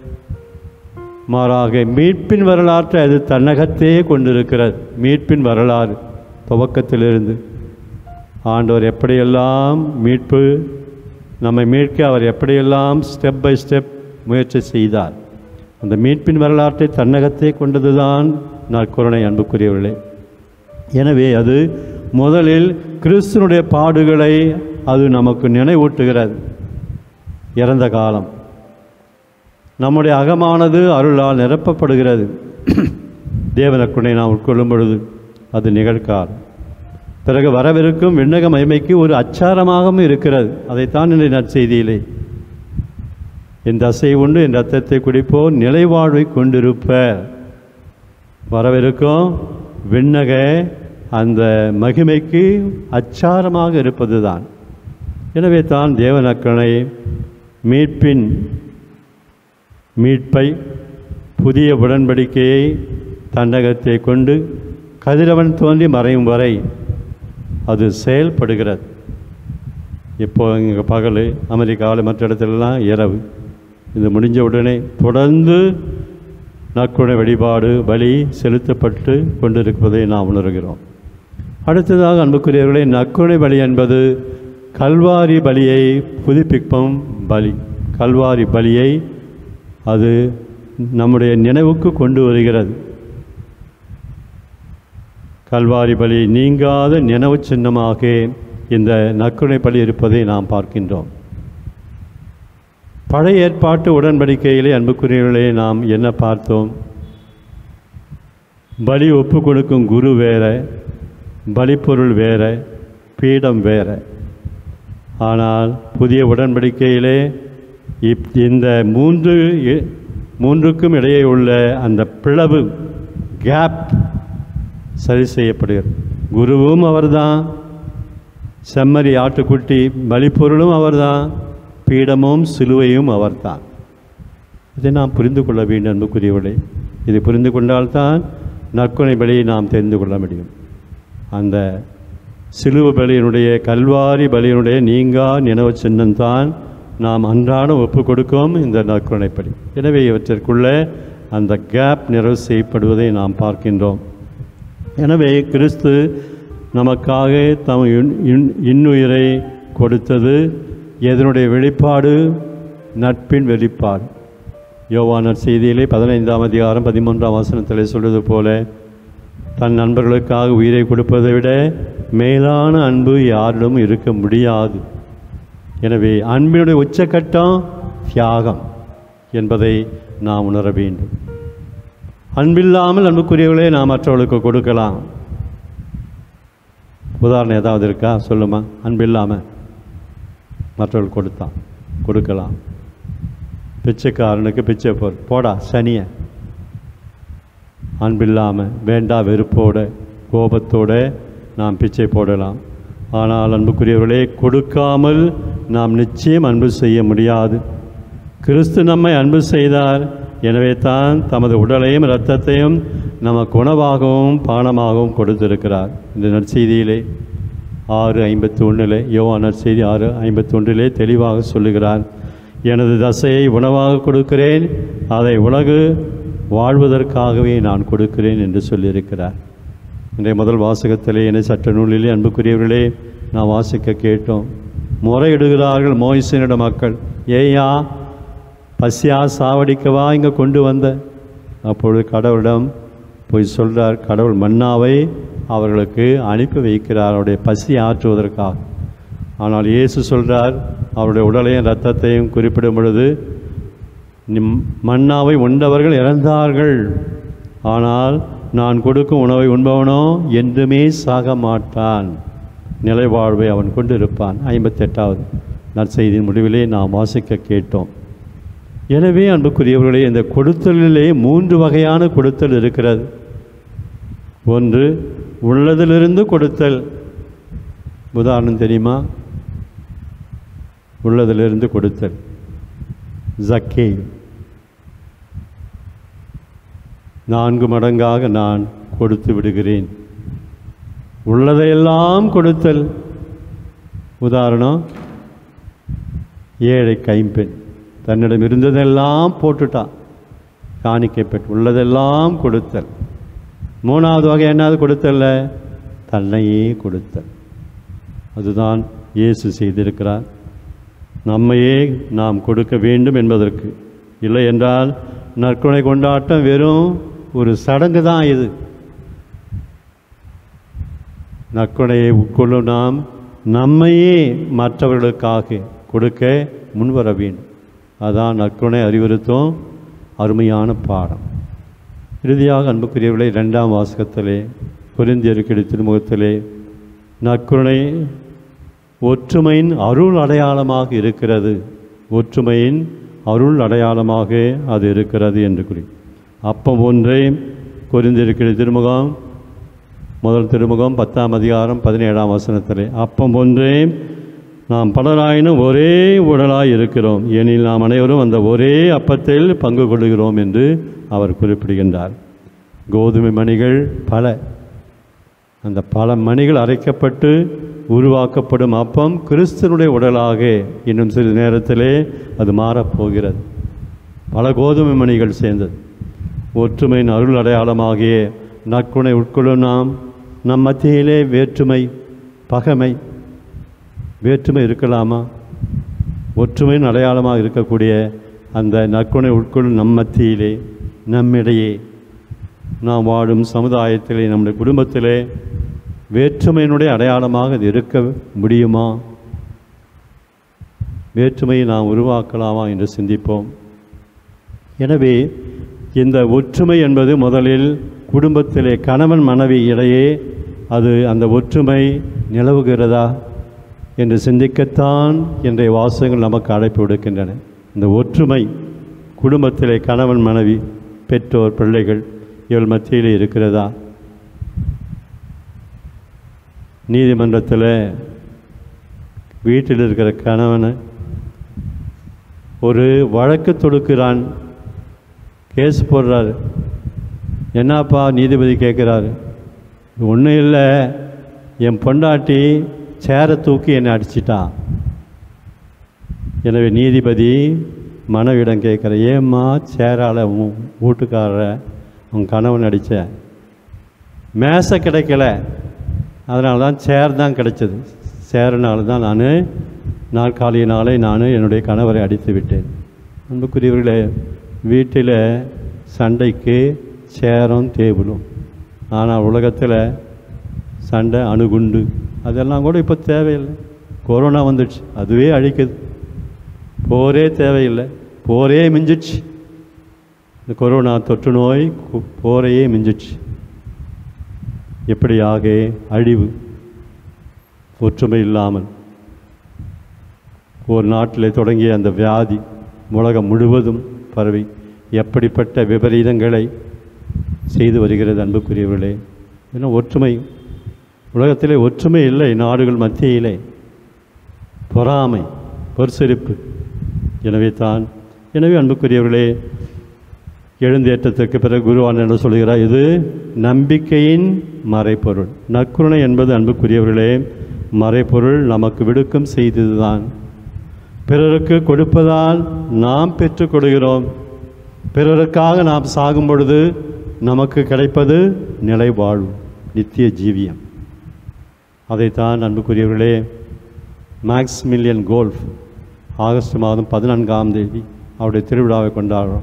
மாறாக மீட்பின் வரலாற்றை அது தன்னகத்தே கொண்டிருக்கிறது மீட்பின் வரலாறு துவக்கத்திலிருந்து ஆண்டவர் எப்படியெல்லாம் மீட்பு நம்மை மீட்க அவர் எப்படியெல்லாம் ஸ்டெப் பை ஸ்டெப் முயற்சி செய்தார் அந்த மீட்பின் வரலாற்றை தன்னகத்தே கொண்டதுதான் நற்கருணை அன்புக்குரியவர்களே எனவே அது முதலில் கிறிஸ்துனுடைய பாடுகளை அது நமக்கு நினைவூட்டுகிறது இறந்த காலம் நம்முடைய அகமானது அருளால் நிரப்பப்படுகிறது தேவனக்குணை நாம் உட்கொள்ளும் பொழுது அது நிகழ்காலம் பிறகு வரவிருக்கும் விண்ணக மகிமைக்கு ஒரு அச்சாரமாகவும் இருக்கிறது அதைத்தான் இன்றைய நற்செய்தியிலே என் தசை உண்டு என் ரத்தத்தை குடிப்போர் நிலைவாழ்வை கொண்டிருப்பர் வரவிருக்கும் விண்ணக அந்த மகிமைக்கு அச்சாரமாக இருப்பது தான் எனவே தான் தேவனக்கனை மீட்பின் மீட்பை புதிய உடன்படிக்கையை தண்டகத்தை கொண்டு கதிரவன் தோன்றி மறையும் வரை அது செயல்படுகிறது இப்போ இங்கே பகல் அமெரிக்காவில் மற்ற இடத்துலலாம் இரவு இது முடிஞ்ச உடனே தொடர்ந்து நற்குணை வழிபாடு பலி செலுத்தப்பட்டு கொண்டிருப்பதை நாம் உணர்கிறோம் அடுத்ததாக அன்புக்குரியவர்களே நற்குணை பலி என்பது கல்வாரி பலியை புதுப்பிக்கும் பலி கல்வாரி பலியை அது நம்முடைய நினைவுக்கு கொண்டு வருகிறது கல்வாரி பலி நீங்காத நினைவு சின்னமாக இந்த நற்குணை பலி இருப்பதை நாம் பார்க்கின்றோம் பழைய ஏற்பாட்டு உடன்படிக்கையிலே அன்புக்குரியவர்களே நாம் என்ன பார்த்தோம் பலி ஒப்பு கொடுக்கும் குரு வேற பலிப்பொருள் வேற பீடம் வேற ஆனால் புதிய உடன்படிக்கையிலே இப் இந்த மூன்று இ- மூன்றுக்கும் இடையே உள்ள அந்த பிளவு கேப் சரி செய்யப்படுகிறது குருவும் அவர்தான் செம்மறி ஆட்டுக்குட்டி பலிப்பொருளும் அவர்தான் பீடமும் சிலுவையும் அவர்தான் இதை நாம் புரிந்து கொள்ள வேண்டும் அன்புக்குரியவர்களே இதை புரிந்து கொண்டால்தான் நற்கொணை பலியை நாம் தெரிந்து கொள்ள முடியும் அந்த சிலுவை பலியினுடைய கல்வாரி பலியினுடைய நீங்கா நினைவு சின்னம்தான் நாம் அன்றாடம் ஒப்பு கொடுக்கும் இந்த நற்கொணை பலி எனவே இவற்றிற்குள்ளே அந்த கேப் நிறைவு செய்யப்படுவதை நாம் பார்க்கின்றோம் எனவே கிறிஸ்து நமக்காக தம் இன்- இன்- இன்னுயிரை கொடுத்தது எதனுடைய வெளிப்பாடு நட்பின் வெளிப்பாடு யோவானர் செய்தியிலே பதினைந்தாம் அதிகாரம் பதிமூன்றாம் வசனத்திலே சொல்வது போல தன் நண்பர்களுக்காக உயிரை கொடுப்பதை விட மேலான அன்பு யாரிடம் இருக்க முடியாது எனவே அன்பினுடைய உச்சக்கட்டம் தியாகம் என்பதை நாம் உணர வேண்டும் அன்பில்லாமல் அன்புக்குரியவர்களே நாம் மற்றவர்களுக்கு கொடுக்கலாம் உதாரணம் ஏதாவது இருக்கா சொல்லுமா அன்பில்லாமல் மற்றவர்கள் கொடுத்தான் கொடுக்கலாம் பிச்சைக்காரனுக்கு பிச்சை போ போடா சனிய அன்பில்லாமல் வேண்டா வெறுப்போட கோபத்தோட நாம் பிச்சை போடலாம் ஆனால் அன்புக்குரியவர்களே கொடுக்காமல் நாம் நிச்சயம் அன்பு செய்ய முடியாது கிறிஸ்து நம்மை அன்பு செய்தார் எனவே தான் தமது உடலையும் இரத்தத்தையும் நமக்கு உணவாகவும் பானமாகவும் கொடுத்திருக்கிறார் இந்த நற்செய்தியிலே ஆறு ஐம்பத்தி ஒன்றிலே யோவா நற்செய்தி ஆறு ஐம்பத்தி ஒன்றிலே தெளிவாக சொல்லுகிறார் எனது தசையை உணவாக கொடுக்கிறேன் அதை உலகு வாழ்வதற்காகவே நான் கொடுக்கிறேன் என்று சொல்லியிருக்கிறார் இன்றைய முதல் வாசகத்திலே என்னை சட்ட நூலிலே அன்புக்குரியவர்களே நான் வாசிக்க கேட்டோம் முறையிடுகிறார்கள் மோயிசனிட மக்கள் ஏயா பசியா சாவடிக்கவா இங்கே கொண்டு வந்த அப்பொழுது கடவுளிடம் போய் சொல்றார் கடவுள் மன்னாவை அவர்களுக்கு அனுப்பி வைக்கிறார் அவருடைய பசி ஆற்றுவதற்காக ஆனால் இயேசு சொல்றார் அவருடைய உடலையும் இரத்தத்தையும் குறிப்பிடும் பொழுது நிம் மன்னாவை உண்டவர்கள் இறந்தார்கள் ஆனால் நான் கொடுக்கும் உணவை உண்பவனோ என்றுமே சாக மாட்டான் நிலைவாழ்வை அவன் கொண்டிருப்பான் ஐம்பத்தெட்டாவது நற்செய்தியின் முடிவிலே நாம் வாசிக்க கேட்டோம் எனவே அன்புக்குரியவர்களே இந்த கொடுத்தலிலே மூன்று வகையான கொடுத்தல் இருக்கிறது ஒன்று உள்ளதிலிருந்து கொடுத்தல் உதாரணம் தெரியுமா உள்ளதிலிருந்து கொடுத்தல் ஜக்கே நான்கு மடங்காக நான் கொடுத்து விடுகிறேன் உள்ளதையெல்லாம் கொடுத்தல் உதாரணம் ஏழை கைம்பெண் தன்னிடம் இருந்ததெல்லாம் போட்டுட்டான் காணிக்கை பெற்று உள்ளதெல்லாம் கொடுத்தல் மூணாவது வகை என்னது கொடுத்தல்ல தன்னையே கொடுத்தல் அதுதான் இயேசு செய்திருக்கிறார் நம்மையே நாம் கொடுக்க வேண்டும் என்பதற்கு இல்லை என்றால் நற்கொடை கொண்டாட்டம் வெறும் ஒரு சடங்கு தான் இது நற்கொடையை உட்கொள்ளும் நாம் நம்மையே மற்றவர்களுக்காக கொடுக்க முன்வர வேண்டும் அதான் நற்கொடை அறிவுறுத்தும் அருமையான பாடம் இறுதியாக அன்புக்குரியவர்களே இரண்டாம் வாசகத்திலே பொருந்தியருக்கு திருமுகத்திலே நற்கருணை ஒற்றுமையின் அருள் அடையாளமாக இருக்கிறது ஒற்றுமையின் அருள் அடையாளமாக அது இருக்கிறது என்று கூறி அப்பம் ஒன்றே குறிந்திருக்கிற திருமுகம் முதல் திருமுகம் பத்தாம் அதிகாரம் பதினேழாம் வசனத்திலே அப்பம் ஒன்றே நாம் பலராயினும் ஒரே உடலாய் இருக்கிறோம் ஏனில் நாம் அனைவரும் அந்த ஒரே அப்பத்தில் பங்கு கொள்கிறோம் என்று அவர் குறிப்பிடுகின்றார் கோதுமை மணிகள் பல அந்த பல மணிகள் அரைக்கப்பட்டு உருவாக்கப்படும் அப்பம் கிறிஸ்தனுடைய உடலாக இன்னும் சிறிது நேரத்திலே அது மாறப்போகிறது பல கோதுமை மணிகள் சேர்ந்தது ஒற்றுமையின் அருள் அடையாளமாகிய நற்குணை உட்கொள்ளும் நாம் நம் மத்தியிலே வேற்றுமை பகைமை வேற்றுமை இருக்கலாமா ஒற்றுமையின் அடையாளமாக இருக்கக்கூடிய அந்த நற்குணை உட்கொள்ளும் நம் மத்தியிலே நம்மிடையே நாம் வாழும் சமுதாயத்திலே நம்முடைய குடும்பத்திலே வேற்றுமையினுடைய அடையாளமாக இது இருக்க முடியுமா வேற்றுமையை நாம் உருவாக்கலாமா என்று சிந்திப்போம் எனவே இந்த ஒற்றுமை என்பது முதலில் குடும்பத்திலே கணவன் மனைவி இடையே அது அந்த ஒற்றுமை நிலவுகிறதா என்று சிந்திக்கத்தான் இன்றைய வாசகங்கள் நமக்கு அழைப்பு விடுக்கின்றன இந்த ஒற்றுமை குடும்பத்திலே கணவன் மனைவி பெற்றோர் பிள்ளைகள் இவள் மத்தியிலே இருக்கிறதா நீதிமன்றத்தில் வீட்டில் இருக்கிற கணவனை ஒரு வழக்கு தொடுக்கிறான் கேஸ் போடுறாரு என்னப்பா நீதிபதி கேட்குறாரு ஒன்றும் இல்லை என் பொண்டாட்டி சேரை தூக்கி என்னை அடிச்சிட்டான் எனவே நீதிபதி மனைவிடம் கேட்குற ஏம்மா சேரால் உன் வீட்டுக்காரர உன் கணவன் அடித்த மேசை கிடைக்கல அதனால தான் சேர் தான் கிடைச்சது சேரனால தான் நான் நாற்காலியினாலே நான் என்னுடைய கணவரை அடித்து விட்டேன் அன்புக்குரியவர்களே வீட்டில் சண்டைக்கு சேரும் டேபிளும் ஆனால் உலகத்தில் சண்டை அணுகுண்டு அதெல்லாம் கூட இப்போ தேவையில்லை கொரோனா வந்துடுச்சு அதுவே அழிக்குது போரே தேவையில்லை போரே மிஞ்சிடுச்சு இந்த கொரோனா தொற்று நோய் கு- போரையே மிஞ்சிடுச்சு எப்படியாக அழிவு ஒற்றுமை இல்லாமல் ஒரு நாட்டில் தொடங்கிய அந்த வியாதி உலகம் முழுவதும் பரவி எப்படிப்பட்ட விபரீதங்களை செய்து வருகிறது அன்புக்குரியவர்களே ஏன்னா ஒற்றுமை உலகத்திலே ஒற்றுமை இல்லை நாடுகள் மத்தியிலே பொறாமை பொற்சிரிப்பு எனவே தான் எனவே அன்புக்குரியவர்களே எழுந்தேற்றத்திற்கு பிறகு குருவான் என்ன சொல்கிறார் இது நம்பிக்கையின் மறைப்பொருள் நற்குருணை என்பது அன்புக்குரியவர்களே மறைப்பொருள் நமக்கு விடுக்கும் செய்ததுதான் பிறருக்கு கொடுப்பதால் நாம் பெற்றுக் கொடுக்கிறோம் பிறருக்காக நாம் சாகும் பொழுது நமக்கு கிடைப்பது நிலை வாழ்வு நித்திய ஜீவியம் அதைத்தான் அன்புக்குரியவர்களே மேக்ஸ் மில்லியன் கோல்ஃப் ஆகஸ்ட் மாதம் பதினான்காம் தேதி அவருடைய திருவிழாவை கொண்டாடுறோம்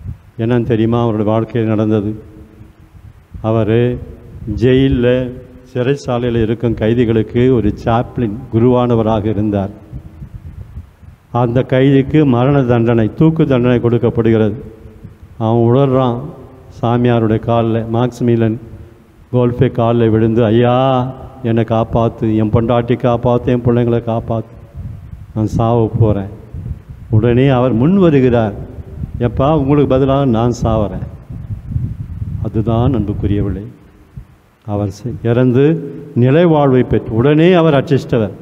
என்னன்னு தெரியுமா அவருடைய வாழ்க்கையில் நடந்தது அவர் ஜெயிலில் சிறைச்சாலையில் இருக்கும் கைதிகளுக்கு ஒரு சாப்ளின் குருவானவராக இருந்தார் அந்த கைதிக்கு மரண தண்டனை தூக்கு தண்டனை கொடுக்கப்படுகிறது அவன் உணர்றான் சாமியாருடைய காலில் மாக்ஸ்மிலன் கோல்ஃபே காலில் விழுந்து ஐயா என்னை காப்பாற்று என் பொண்டாட்டி காப்பாற்று என் பிள்ளைங்களை காப்பாற்று நான் சாவ போகிறேன் உடனே அவர் முன் வருகிறார் எப்பா உங்களுக்கு பதிலாக நான் சாவறேன் அதுதான் அன்புக்குரியவில்லை அவர் செ- இறந்து நிலை வாழ்வை பெற்று உடனே அவர் அச்சிஷ்டவர்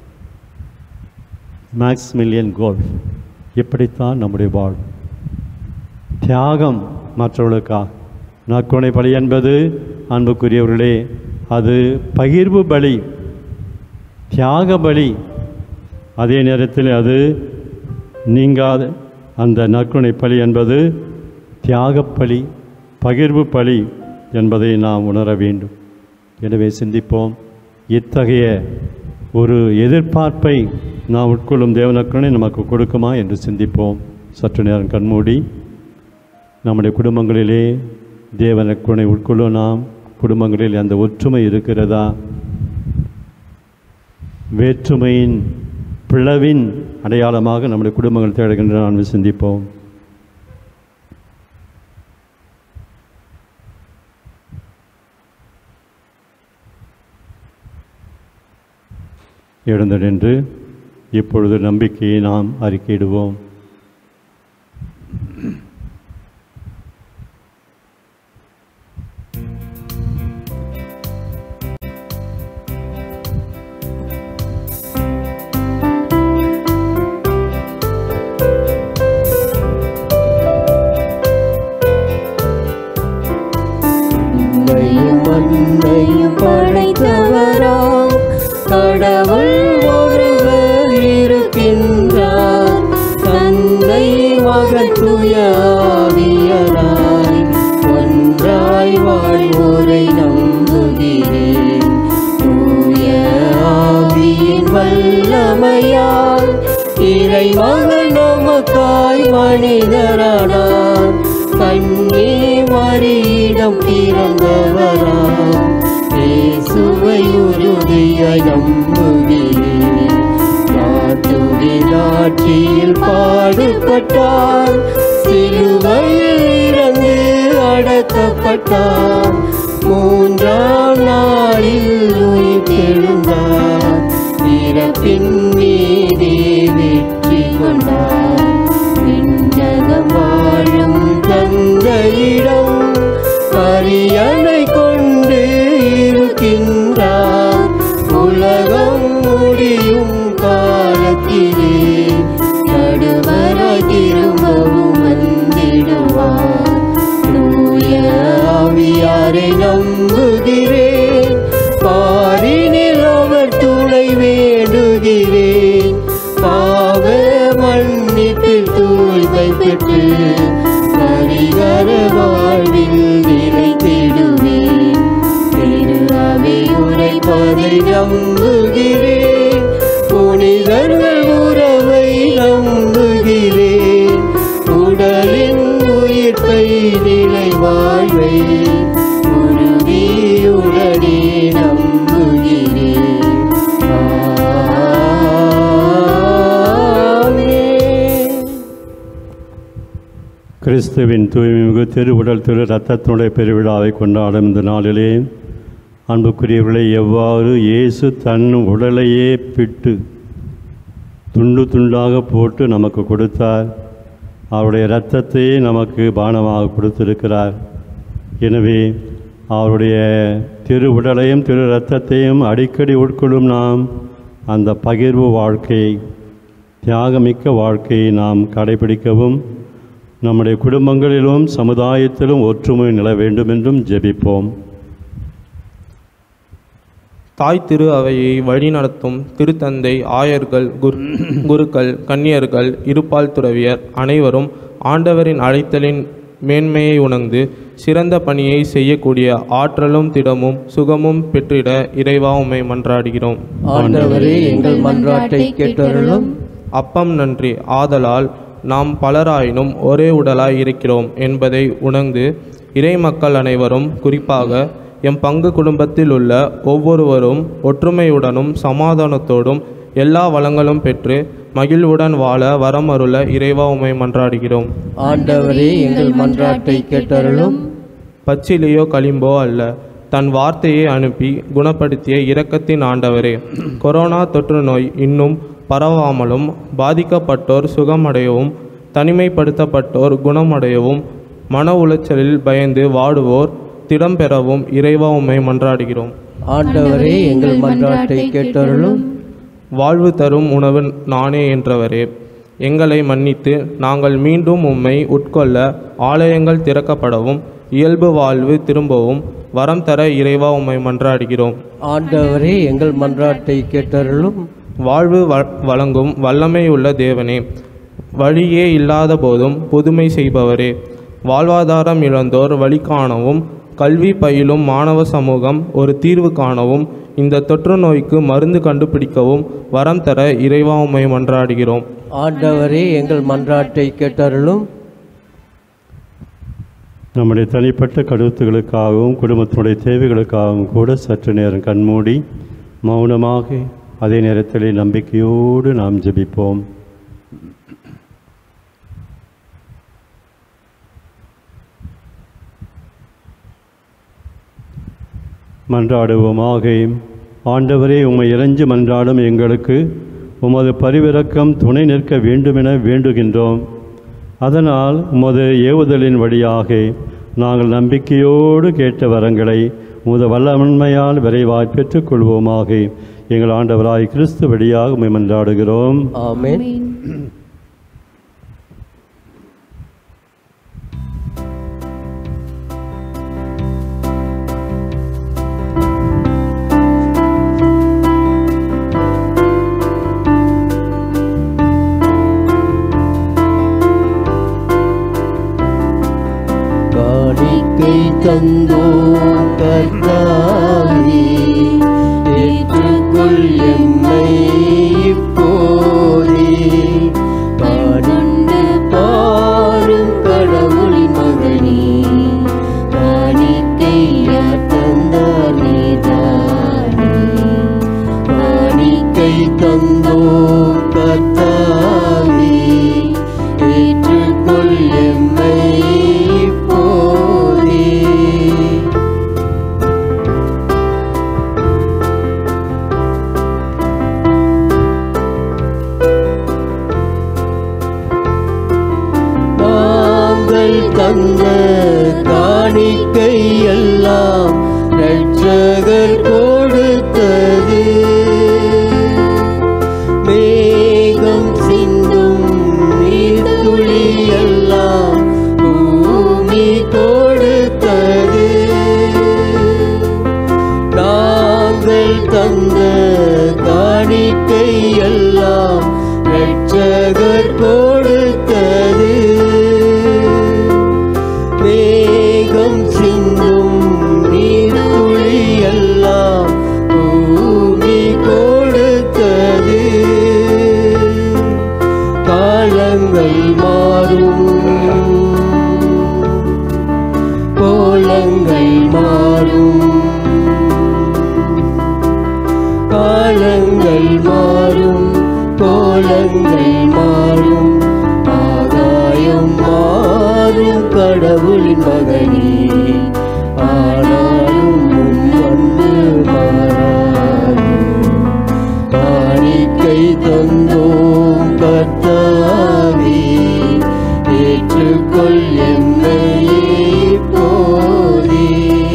மேக்ஸ் மில்லியன் கோல்ஃப் இப்படித்தான் நம்முடைய வாழ்வு தியாகம் மற்றவர்களுக்காக நற்கொணை பலி என்பது அன்புக்குரியவர்களே அது பகிர்வு பலி தியாக பலி அதே நேரத்தில் அது நீங்காத அந்த நற்கொணை பலி என்பது தியாகப் பலி பகிர்வு பலி என்பதை நாம் உணர வேண்டும் எனவே சிந்திப்போம் இத்தகைய ஒரு எதிர்பார்ப்பை நாம் உட்கொள்ளும் தேவனக்கனை நமக்கு கொடுக்குமா என்று சிந்திப்போம் சற்று நேரம் கண்மூடி நம்முடைய குடும்பங்களிலே தேவனக்குணை உட்கொள்ளும் நாம் குடும்பங்களில் அந்த ஒற்றுமை இருக்கிறதா வேற்றுமையின் பிளவின் அடையாளமாக நம்முடைய குடும்பங்கள் தேடுகின்ற நாம் சிந்திப்போம் எழுந்து நின்று இப்பொழுது நம்பிக்கையை நாம் அறிக்கையிடுவோம் உன்னையும் மண்ணையும் படைத்தவராம் கடவுள் ஒருவர் இருக்கின்றார் தந்தை மகன் தூய ஆவியராய் ஒன்றாய் வாழ்வோரை நம்புகிறேன் தூய ஆவியின் வல்லமையால் இறை மகன் நமக்காய் மனிதரானார் கண்ணே மறியிடம் பிறந்தவராம் இயேசுவை உறுதியாய் நம்புகிறேன் நாட்டுவின் ஆட்சியில் பாடுபட்டார் சிலுவையில் இறந்து அடக்கப்பட்டார் மூன்றாம் நாளில் உயிர் தெழுந்தார் இறப்பின் மீதே வெற்றி கொண்டார் விண்ணகம் வாழும் தந்தையிடம் அரியணை கொண்டு இருக்கின்றார் உலகம் முடியும் காலத்திலே நடுவராய் திரும்பவும் வந்திடுவார் தூய ஆவியாரை நம்புகிறேன் பாரினில் அவர் துணை வேண்டுகிறேன் பாவ மன்னிப்பில் தூய்மை பெற்று பரிகர வாழ்வில் நிலைத்திடுவேன் திரு அவை உரைப்பதை நம்புகிறேன் புனிதர்கள் உறவை நம்புகிறேன் உடலின் உயிர்ப்பை நிலை வாழ்வை உறுதியுடனே நம்புகிறேன் ஆமென். கிறிஸ்துவின் தூய்மைமிகு திருவுடல் திரு இரத்தத்தினுடைய பெருவிழாவை கொண்டாடும் இந்த நாளிலே அன்புக்குரியவர்களை எவ்வாறு இயேசு தன் உடலையே பிட்டு துண்டு துண்டாக போட்டு நமக்கு கொடுத்தார் அவருடைய இரத்தத்தையே நமக்கு பானமாக கொடுத்திருக்கிறார் எனவே அவருடைய திரு உடலையும் திரு இரத்தத்தையும் அடிக்கடி உட்கொள்ளும் நாம் அந்த பகிர்வு வாழ்க்கையை தியாகமிக்க வாழ்க்கையை நாம் கடைபிடிக்கவும் நம்முடைய குடும்பங்களிலும் சமுதாயத்திலும் ஒற்றுமை நில வேண்டும் என்றும் ஜெபிப்போம் தாய் திரு அவையை வழிநடத்தும் திருத்தந்தை ஆயர்கள் குரு குருக்கள் கன்னியர்கள் இருபால் துறவியர் அனைவரும் ஆண்டவரின் அழைத்தலின் மேன்மையை உணர்ந்து சிறந்த பணியை செய்யக்கூடிய ஆற்றலும் திடமும் சுகமும் பெற்றிட இறைவா உம்மை மன்றாடுகிறோம் ஆண்டவரே எங்கள் மன்றாட்டை கேட்டருளும் அப்பம் நன்றி ஆதலால் நாம் பலராயினும் ஒரே உடலாய் இருக்கிறோம் என்பதை உணர்ந்து இறை மக்கள் அனைவரும் குறிப்பாக எம் பங்கு குடும்பத்தில் உள்ள ஒவ்வொருவரும் ஒற்றுமையுடனும் சமாதானத்தோடும் எல்லா வளங்களும் பெற்று மகிழ்வுடன் வாழ வரமருள இறைவா உமை மன்றாடுகிறோம் ஆண்டவரே எங்கள் மன்றாட்டை கேட்டருளும் பச்சிலையோ களிம்போ அல்ல தன் வார்த்தையை அனுப்பி குணப்படுத்திய இரக்கத்தின் ஆண்டவரே கொரோனா தொற்று நோய் இன்னும் பரவாமலும் பாதிக்கப்பட்டோர் சுகமடையவும் தனிமைப்படுத்தப்பட்டோர் குணமடையவும் மன உளைச்சலில் பயந்து வாடுவோர் திடம் பெறவும் இறைவா உம்மை மன்றாடுகிறோம் ஆண்டவரே எங்கள் மன்றாட்டை கேட்டருளும் வாழ்வு தரும் உணவு நானே என்றவரே எங்களை மன்னித்து நாங்கள் மீண்டும் உம்மை உட்கொள்ள ஆலயங்கள் திறக்கப்படவும் இயல்பு வாழ்வு திரும்பவும் வரம் தர இறைவா உம்மை மன்றாடுகிறோம் ஆண்டவரே எங்கள் மன்றாட்டை கேட்டருளும் வாழ்வு வ- வழங்கும் வல்லமையுள்ள தேவனே வழியே இல்லாத போதும் புதுமை செய்பவரே வாழ்வாதாரம் இழந்தோர் வழி காணவும் கல்வி பயிலும் மாணவ சமூகம் ஒரு தீர்வு காணவும் இந்த தொற்று நோய்க்கு மருந்து கண்டுபிடிக்கவும் வரம் தர இறைவா உம்மை மன்றாடுகிறோம் ஆண்டவரே எங்கள் மன்றாட்டை கேட்டருளும் நம்முடைய தனிப்பட்ட கருத்துகளுக்காகவும் குடும்பத்தினுடைய தேவைகளுக்காகவும் கூட சற்று நேரம் கண்மூடி மௌனமாக அதே நேரத்தில் நம்பிக்கையோடு நாம் ஜெபிப்போம் மன்றாடுவோமாக ஆண்டவரே உம்மை இறைஞ்சி மன்றாடும் எங்களுக்கு உமது பரிவிரக்கம் துணை நிற்க வேண்டுமென வேண்டுகின்றோம் அதனால் உமது ஏவுதலின் வழியாக நாங்கள் நம்பிக்கையோடு கேட்ட வரங்களை உமது வல்லமன்மையால் விரைவாய் பெற்றுக்கொள்வோமாக எங்கள் ஆண்டவராய் கிறிஸ்து வழியாக உம்மை மன்றாடுகிறோம் ஆமென் காணிக்கை தந்தோம் கர்த்தாவே ஏற்றுக்கொள் எம்மை இப்போதே காணுண்டு பாரும் கடவுளின் மகனே காணிக்கையார் தந்தார் நீதானே காணிக்கை தந்தோம் கர்த்தாவே ஏற்றுக்கொள் எம்மை இப்போதே நாங்கள் தந்த காணிக்கை எல்லாம் ரட்சகர் கொடுத்தது மேகம் சிந்தும் நீர்த்துளி எல்லாம் பூமி கொடுத்தது நாங்கள் தந்த காணிக்கை எல்லாம் ரட்சகர் கொடுத்தது மேகம் சிந்தும் நீர்த்துளி எல்லாம் பூமி கொடுத்தது காலங்கள் மாறும் கோலங்கள் மாறும் காலங்கள் மாறும் கோலங்கள் மாறும் ஆகாயம் மாறும் கடவுளின் மகனே ஆனாலும் உன் அன்பு மாறாது காணிக்கை தந்தோம் கர்த்தாவே ஏற்றுக்கொள் எம்மை இப்போதே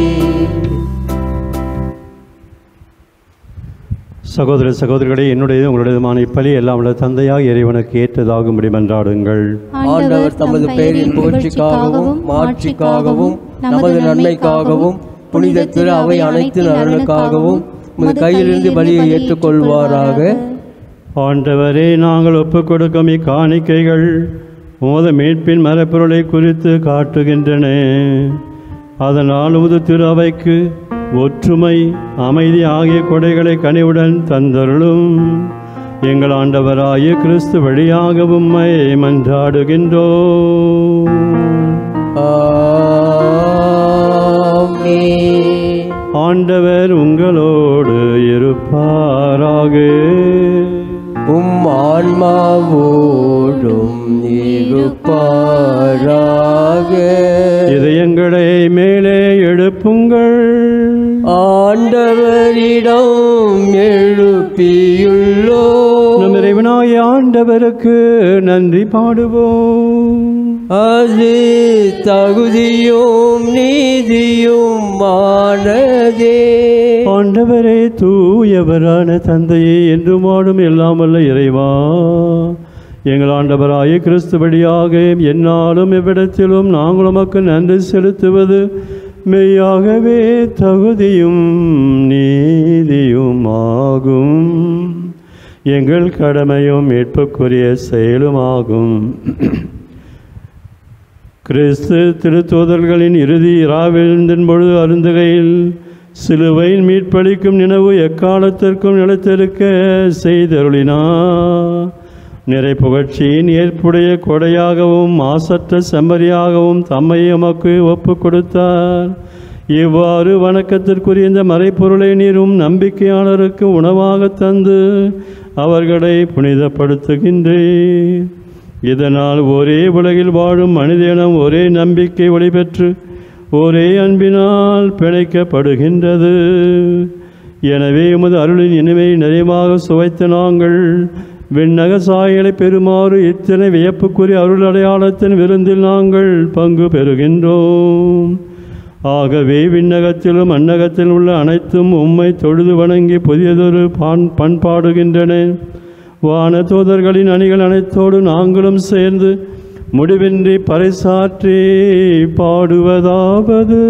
சகோதர சகோதரிகளே என்னுடையது உங்களுடையதுமான இப்பலி எல்லாம் உள்ள தந்தையாக இறைவனுக்கு ஏற்றதாகும்படி மன்றாடுங்கள் ஆண்டவர் தமது பெயரின் புகழ்ச்சிக்காகவும் மாட்சிக்காகவும் நமது நன்மைக்காகவும் புனித திரு அவை அனைத்து நலனுக்காகவும் உமது கையிலிருந்து பலியை ஏற்றுக்கொள்வாராக ஆண்டவரே நாங்கள் ஒப்புக் கொடுக்கும் இக்காணிக்கைகள் உமது மீட்பின் மரப்பொருளை குறித்து காட்டுகின்றன அதனால் உமது திரு அவைக்கு ஒற்றுமை அமைதி ஆகிய கொடைகளை கனிவுடன் தந்தருளும் எங்கள் ஆண்டவராகிய கிறிஸ்து வழியாக உம்மை மன்றாடுகின்றோம் ஆமென் ஆண்டவர் உங்களோடு இருப்பாராக உம் ஆன்மாவோடும் இருப்பாராக இதயங்களை மேலே எழுப்புங்கள் ஆண்டவரிடம் எழுப்பியுள்ளோ நம் இறைவனாய ஆண்டவருக்கு நன்றி பாடுவோம் அது தகுதியும் நீதியும் ஆனதே ஆண்டவரே தூயவரான தந்தையே என்று மாடும் எல்லாம் வல்ல இறைவா எங்கள் ஆண்டவராய கிறிஸ்து வழியாக என்னாலும் எவ்விடத்திலும் நாங்கள் உமக்கு நன்றி செலுத்துவது மெய்யாகவே தகுதியும் நீதியும் ஆகும் எங்கள் கடமையும் மீட்புக்குரிய செயலுமாகும் கிறிஸ்து திருத்தூதர்களின் இறுதி இராவிருந்தின் பொழுது அருந்துகையில் சிலுவையின் மீட்பளிக்கும் நினைவு எக்காலத்திற்கும் நிலைத்திருக்க செய்தருளினார் நிறை புகழ்ச்சியின் ஏற்புடைய கொடையாகவும் மாசற்ற செம்மறியாகவும் தம்மை எமக்கு ஒப்பு கொடுத்தார் இவ்வாறு வணக்கத்திற்குரிய இந்த மறைப்பொருளை நீரும் நம்பிக்கையாளருக்கு உணவாக தந்து அவர்களை புனிதப்படுத்துகின்றேன் இதனால் ஒரே உலகில் வாழும் மனிதனம் ஒரே நம்பிக்கை ஒளிபெற்று ஒரே அன்பினால் பிணைக்கப்படுகின்றது எனவே உமது அருளின் இனிமை நிறைவாக சுவைத்த நாங்கள் விண்ணக சாயலை பெறுமாறு இத்தனை வியப்புக்குரிய அருள் அடையாளத்தின் விருந்தில் நாங்கள் பங்கு பெறுகின்றோம் ஆகவே விண்ணகத்திலும் அன்னகத்திலும் உள்ள அனைத்தும் உம்மை தொழுது வணங்கி புதியதொரு பான் பண்பாடுகின்றன வான தூதர்களின் அணிகள் அனைத்தோடு நாங்களும் சேர்ந்து முடிவின்றி பறைசாற்றி பாடுவதாவது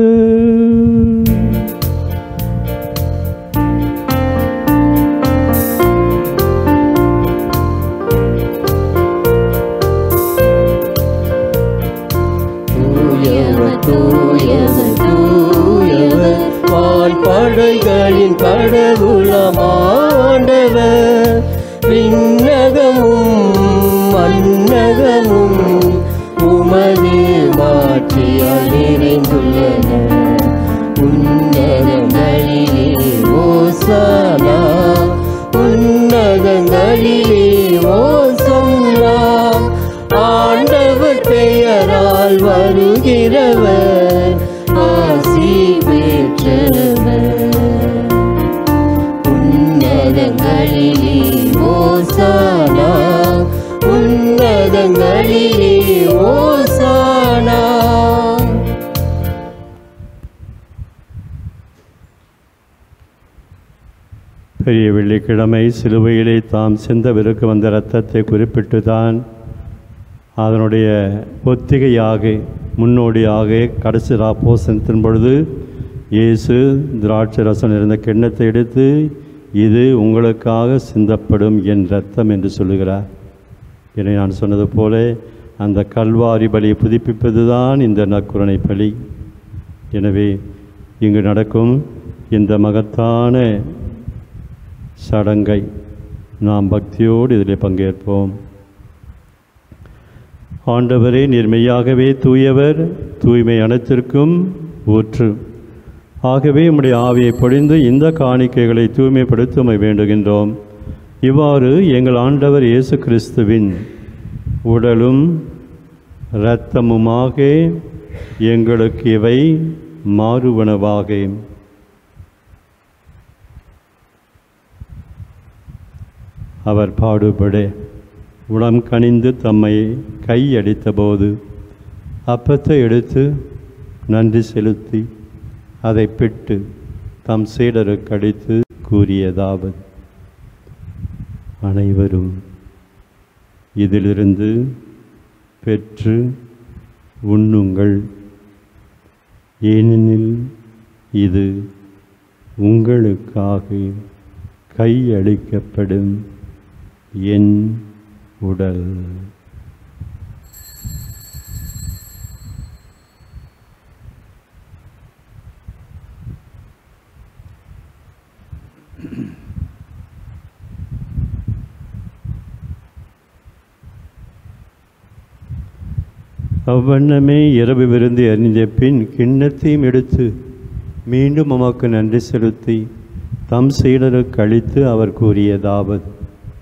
தூயவர் தூயவர் தூயவர் வான் படைகளின் கடவுளமாண்டவர் விண்ணகமும் மன்னகமும் உமது மாற்றியால் நிறைந்துள்ளன உன்னதங்களிலே ஓசானா உன்னதங்களிலே ஓசன்னா ஆண்டவர் பெயரால் வருகிறவர் ஆசி பெற்றவர் உன்னதங்களிலே ஓசானா உன்னதங்களிலே ஓசானா பெரிய வெள்ளிக்கிழமை சிலுவையிலே தாம் சிந்தவிருக்கு வந்த இரத்தத்தை குறிப்பிட்டு தான் அதனுடைய ஒத்திகையாக முன்னோடியாக கடைசி ராப்போசனத்தின் பொழுது இயேசு திராட்சை ரசம் இருந்த கிண்ணத்தை எடுத்து இது உங்களுக்காக சிந்தப்படும் என் ரத்தம் என்று சொல்லுகிறார் என நான் சொன்னது போல அந்த கல்வாரி பலியை புதுப்பிப்பது தான் இந்த நற்குரணை பலி எனவே இங்கு நடக்கும் இந்த மகத்தான சடங்கை நாம் பக்தியோடு இதில் பங்கேற்போம் ஆண்டவரே நிர்மையாகவே தூயவர் தூய்மை அனைத்திற்கும் ஊற்று ஆகவே உம்முடைய ஆவியை பொழிந்து இந்த காணிக்கைகளை தூய்மைப்படுத்துமை வேண்டுகின்றோம் இவ்வாறு எங்கள் ஆண்டவர் இயேசு கிறிஸ்துவின் உடலும் இரத்தமுமாக எங்களுக்கு இவை மாறுவனவாக அவர் பாடுபட உளம் கனிந்து தம்மை கையடித்தபோது அப்பத்தை எடுத்து நன்றி செலுத்தி அதை பிட்டு தம் சீடருக்கு அடித்து கூறியதாவது அனைவரும் இதிலிருந்து பெற்று உண்ணுங்கள் ஏனெனில் இது உங்களுக்காக கையளிக்கப்படும் என் உடல் அவ்வண்ணமே இரவு விருந்து அறிந்த பின் கிண்ணத்தையும் எடுத்து மீண்டும் உமக்கு நன்றி செலுத்தி தம் சீடருக்கு அளித்து அவர் கூறியதாவது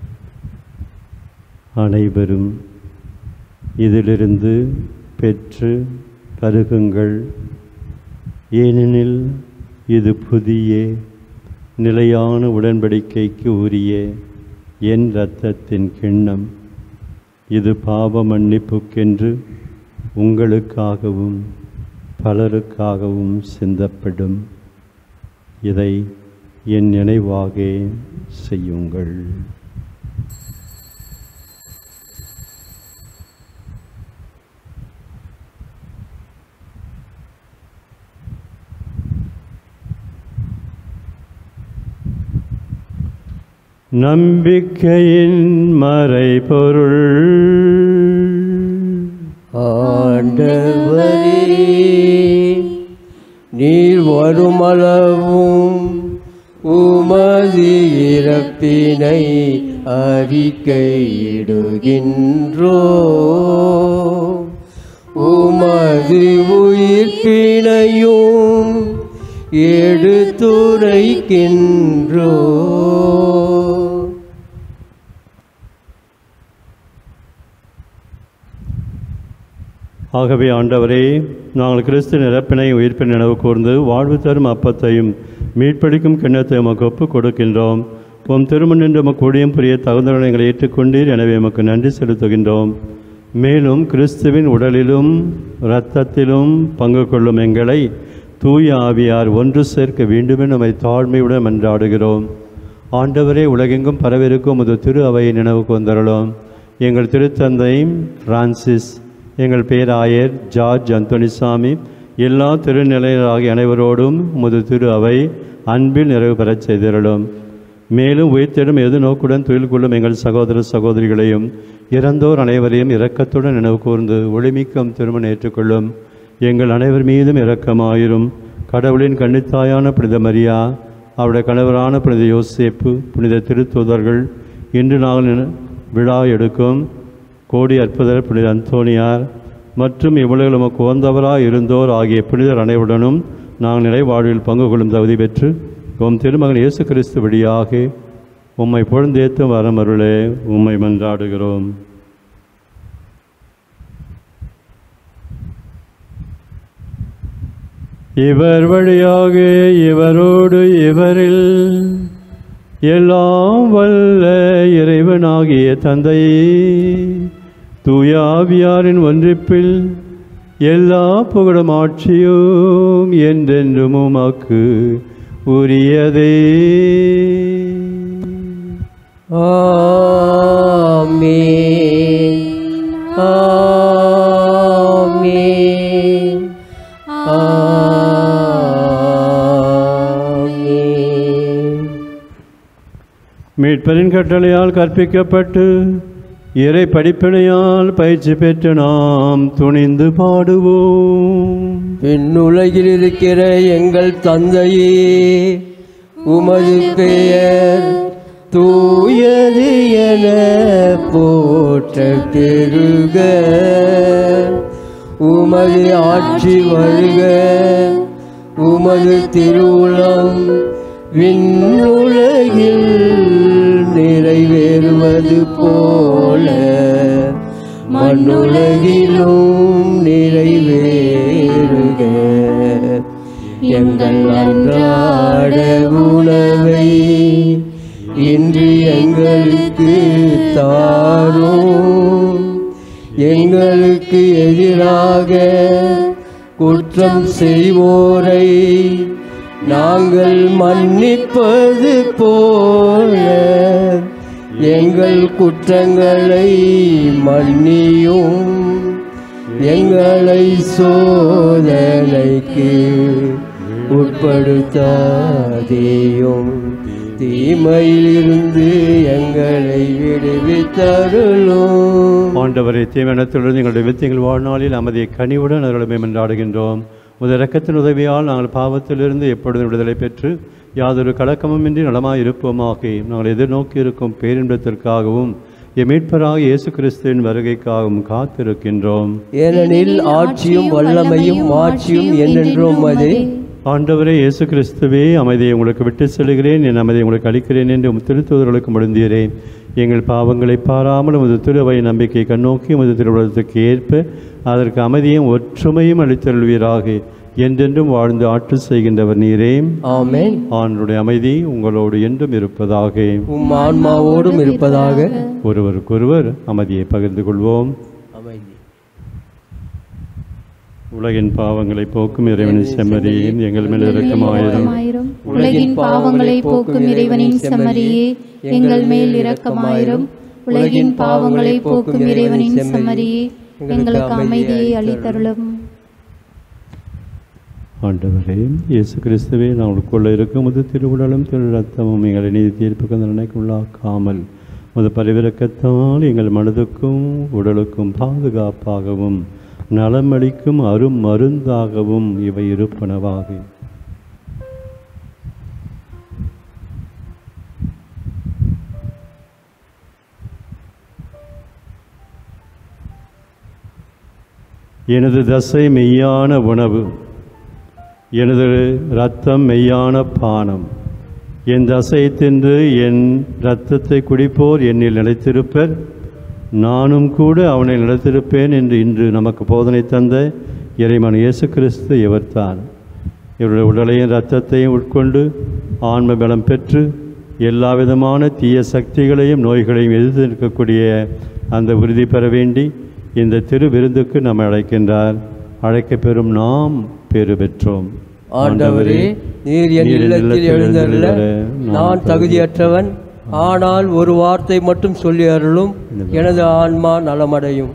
அனைவரும் இதிலிருந்து பெற்று பருகுங்கள் ஏனெனில் இது புதிய நிலையான உடன்படிக்கைக்கு உரிய என் இரத்தத்தின் கிண்ணம் இது பாவ மன்னிப்புக்கென்று உங்களுக்காகவும் பலருக்காகவும் சிந்தப்படும் இதை என் நினைவாக செய்யுங்கள் நம்பிக்கையின் மறைபொருள் ஆண்டவரே நீர் வருமளவும் உமது இறப்பினை அறிக்கையிடுகின்றோ உமது உயிர்ப்பினையும் எடுத்துரைக்கின்றோ ஆகவே ஆண்டவரே நாங்கள் கிறிஸ்து நிரப்பினை உயிர்ப்பின் நினைவு கூர்ந்து வாழ்வு தரும் அப்பத்தையும் மீட்பளிக்கும் கிண்ணத்தை உமக்கு ஒப்புக் கொடுக்கின்றோம் உம் திருமண் என்று உமக்கு ஊழியம் புரிய தகுந்தவர்களை எங்களை ஏற்றுக்கொண்டீர் எனவே உமக்கு நன்றி செலுத்துகின்றோம் மேலும் கிறிஸ்துவின் உடலிலும் இரத்தத்திலும் பங்கு கொள்ளும் எங்களை தூய ஆவியார் ஒன்று சேர்க்க வேண்டுமென நம்மை தாழ்மையுடன் மன்றாடுகிறோம் ஆண்டவரே உலகெங்கும் பரவிருக்கும் உமது திரு அவையை நினைவு கொந்தரலாம் எங்கள் திருத்தந்தை பிரான்சிஸ் எங்கள் பேராயர் ஜார்ஜ் அந்தோனிசாமி எல்லா திருநிலையராகிய அனைவரோடும் உமது திரு அவை அன்பில் நிறைவு பெறச் செய்திருளும் மேலும் உயிர்த்தெடும் எது நோக்குடன் தொழில் கொள்ளும் எங்கள் சகோதர சகோதரிகளையும் இறந்தோர் அனைவரையும் இரக்கத்துடன் நினைவு கூர்ந்து ஒளிமிக்கம் திருமணம் ஏற்றுக்கொள்ளும் எங்கள் அனைவர் மீதும் இரக்கமாயிரும் கடவுளின் கன்னித்தாயான புனித மரியா அவருடைய கணவரான புனித யோசேப்பு புனித திருத்தூதர்கள் இன்று நாங்கள் நின- விழா எடுக்கும் கோடி அற்புதர் புனித அந்தோணியார் மற்றும் இவ்வுலகில் உமக்கு உகந்தவராய் இருந்தோர் ஆகிய புனிதர் அனைவருடனும் நாங்கள் நிலை வாழ்வில் பங்கு கொள்ளும் தகுதி பெற்று உம் திருமகன் இயேசு கிறிஸ்து வழியாக உம்மை பொழுந்தேத்தும் வரமருளே உம்மை மன்றாடுகிறோம் இவர் வழியாக இவரோடு இவரில் எல்லாம் வல்ல இறைவனாகிய தந்தையே தூய ஆவியாரின் ஒன்றிப்பில் எல்லா புகழும் ஆட்சியும் என்றென்றும் உமக்கு உரியதே ஆமென் ஆமென் ஆமென் மீட்பரின் கட்டளையால் கற்பிக்கப்பட்டு இறை படிப்பினையால் பயிற்சி பெற்று நாம் துணிந்து பாடுவோம் விண்ணுலகில் இருக்கிற எங்கள் தந்தையே உமது பெயர் தூயது என போற்ற பெருக உமது ஆட்சி வருக உமது திருவுளம் விண்ணுலகில் நிறைவேறுவது போல மண்ணுலகிலும் நிறைவேறுக எங்கள் அன்றாட உணவை இன்று எங்களுக்கு தாரும் எங்களுக்கு எதிராக குற்றம் செய்வோரை நாங்கள் மன்னிப்பது போல எங்கள் குற்றங்களை மன்னியும் எங்களை சோதனைக்கு உட்படுத்தாதேயும் தீமையிலிருந்து எங்களை விடுவித்தருளும் ஆண்டவரை தீவனத்திலிருந்து எங்களுடைய வித்தியங்கள் வாழ்நாளில் அமைதியை கனிவுடன் அவர்களை மன்றாடுகின்றோம் உமது இரக்கத்தின் உதவியால் நாங்கள் பாவத்திலிருந்து எப்பொழுதும் விடுதலை பெற்று யாதொரு கலக்கமுமின்றி நலமாய் இருப்போமாக நாங்கள் எதிர்நோக்கி இருக்கும் பேரின்பத்திற்காகவும் எம் மீட்பராக இயேசு கிறிஸ்துவின் வருகைக்காகவும் காத்திருக்கின்றோம் ஏனெனில் ஆட்சியும் வல்லமையும் மாட்சியும் என்றென்றும் அதே ஆண்டவரே இயேசு கிறிஸ்துவே அமைதியை உங்களுக்கு விட்டு செல்கிறேன் என் அமைதியை உங்களுக்கு அளிக்கிறேன் என்று உம் திருத்துவதர்களுக்கு முடிந்தீரேன் எங்கள் பாவங்களை பாராமல் உமது திருவை நம்பிக்கை கண்ணோக்கி உமது திருவுலகத்துக்கு ஏற்ப அதற்கு அமைதியும் ஒற்றுமையும் அளித்தருள்வீராக என்றென்றும் வாழ்ந்து ஆட்சி செய்கின்றவர் நீரே ஆமென் ஆண்டுடைய அமைதி உங்களோடு என்றும் இருப்பதாக உம் ஆன்மாவோடும் இருப்பதாக ஒருவருக்கொருவர் அமைதியை பகிர்ந்து கொள்வோம் அமைதி உலகின் பாவங்களை போக்கும் இறைவனின் செம்மறியும் எங்கள் மேல் இரக்கமாயிரும் இரக்கமாயிரும் உலகின் பாவங்களை போக்கும் இறைவனின் செம்மறியே எங்கள் மேல் இரக்கமாயிரும் உலகின் பாவங்களை போக்கும் இறைவனின் செம்மறியே எங்களுக்கு அமைதியை அளித்தருளும் ஆண்டவரே இயேசு கிறிஸ்துவே நான் உட்கொள்ள இருக்கும் முது திருவுடலும் திரு ரத்தமும் எங்களை நீதி தீர்ப்புக்கு தண்டனைக்கு உள்ளாக்காமல் முது பரிவிறக்கத்தால் எங்கள் மனதுக்கும் உடலுக்கும் பாதுகாப்பாகவும் நலமளிக்கும் அரும் மருந்தாகவும் இவை இருப்பனவாக எனது தசை மெய்யான உணவு எனது இரத்தம் மெய்யான பானம் என் தசை தின்று என் இரத்தத்தை குடிப்போர் என்னில் நிலைத்திருப்பர் நானும் கூட அவனை நிலைத்திருப்பேன் என்று இன்று நமக்கு போதனை தந்த இறைமன் இயேசு கிறிஸ்து இவர்தான் இவருடைய உடலையும் இரத்தத்தையும் உட்கொண்டு ஆன்ம பலம் பெற்று எல்லா விதமான தீய சக்திகளையும் நோய்களையும் எதிர்த்து நிற்கக்கூடிய அந்த உறுதி பெற வேண்டி இந்த திரு விருந்துக்கு நம்மை அழைக்கின்றார் அழைக்கப் பெறும் நாம் பெறு பெற்றோம் ஆண்டவரே நீர் என் இல்லத்தில் எழுந்தருள நான் தகுதியற்றவன் ஆனால் ஒரு வார்த்தை மட்டும் சொல்லி அருளும் எனது ஆன்மா நலமடையும்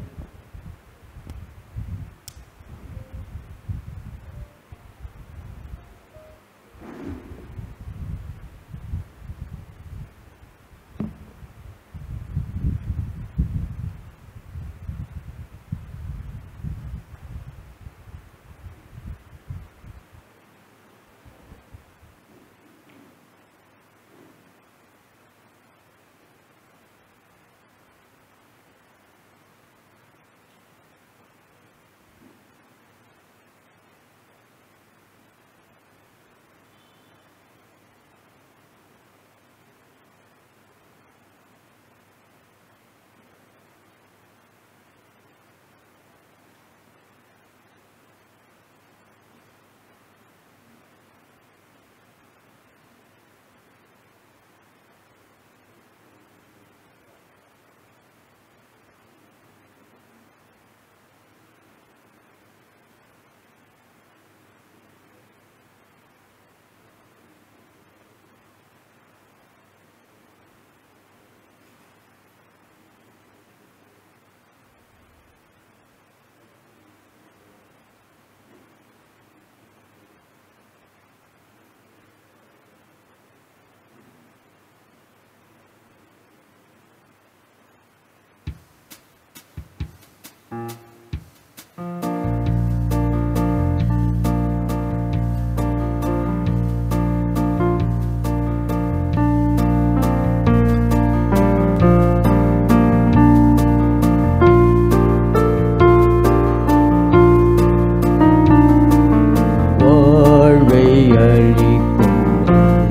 வாழ்வை அளிக்கும்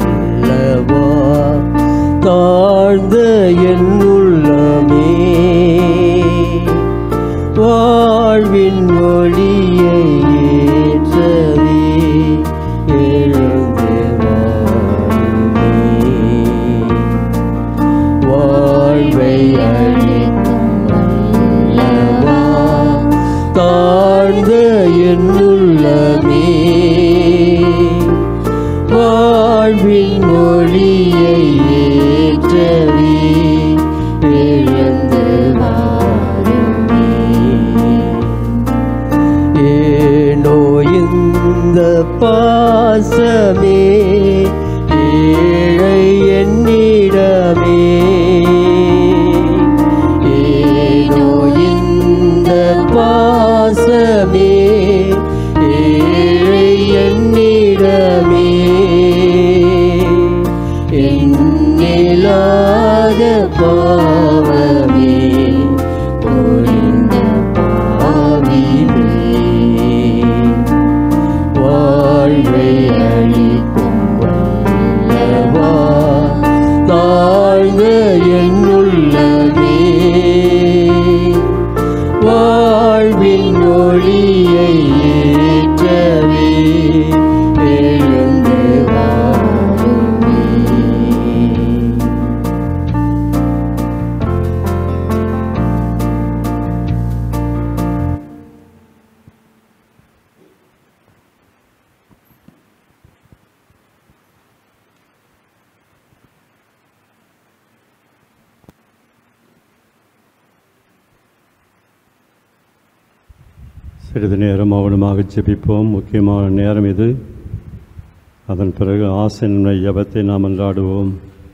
அல்லவா தாழ்ந்த என் உள்ளமே வா சிறிது நேரம் மௌனமாக ஜெபிப்போம் முக்கியமான நேரம் இது அதன் பிறகு ஆசன ஜபத்தை நாம் அன்றாடுவோம்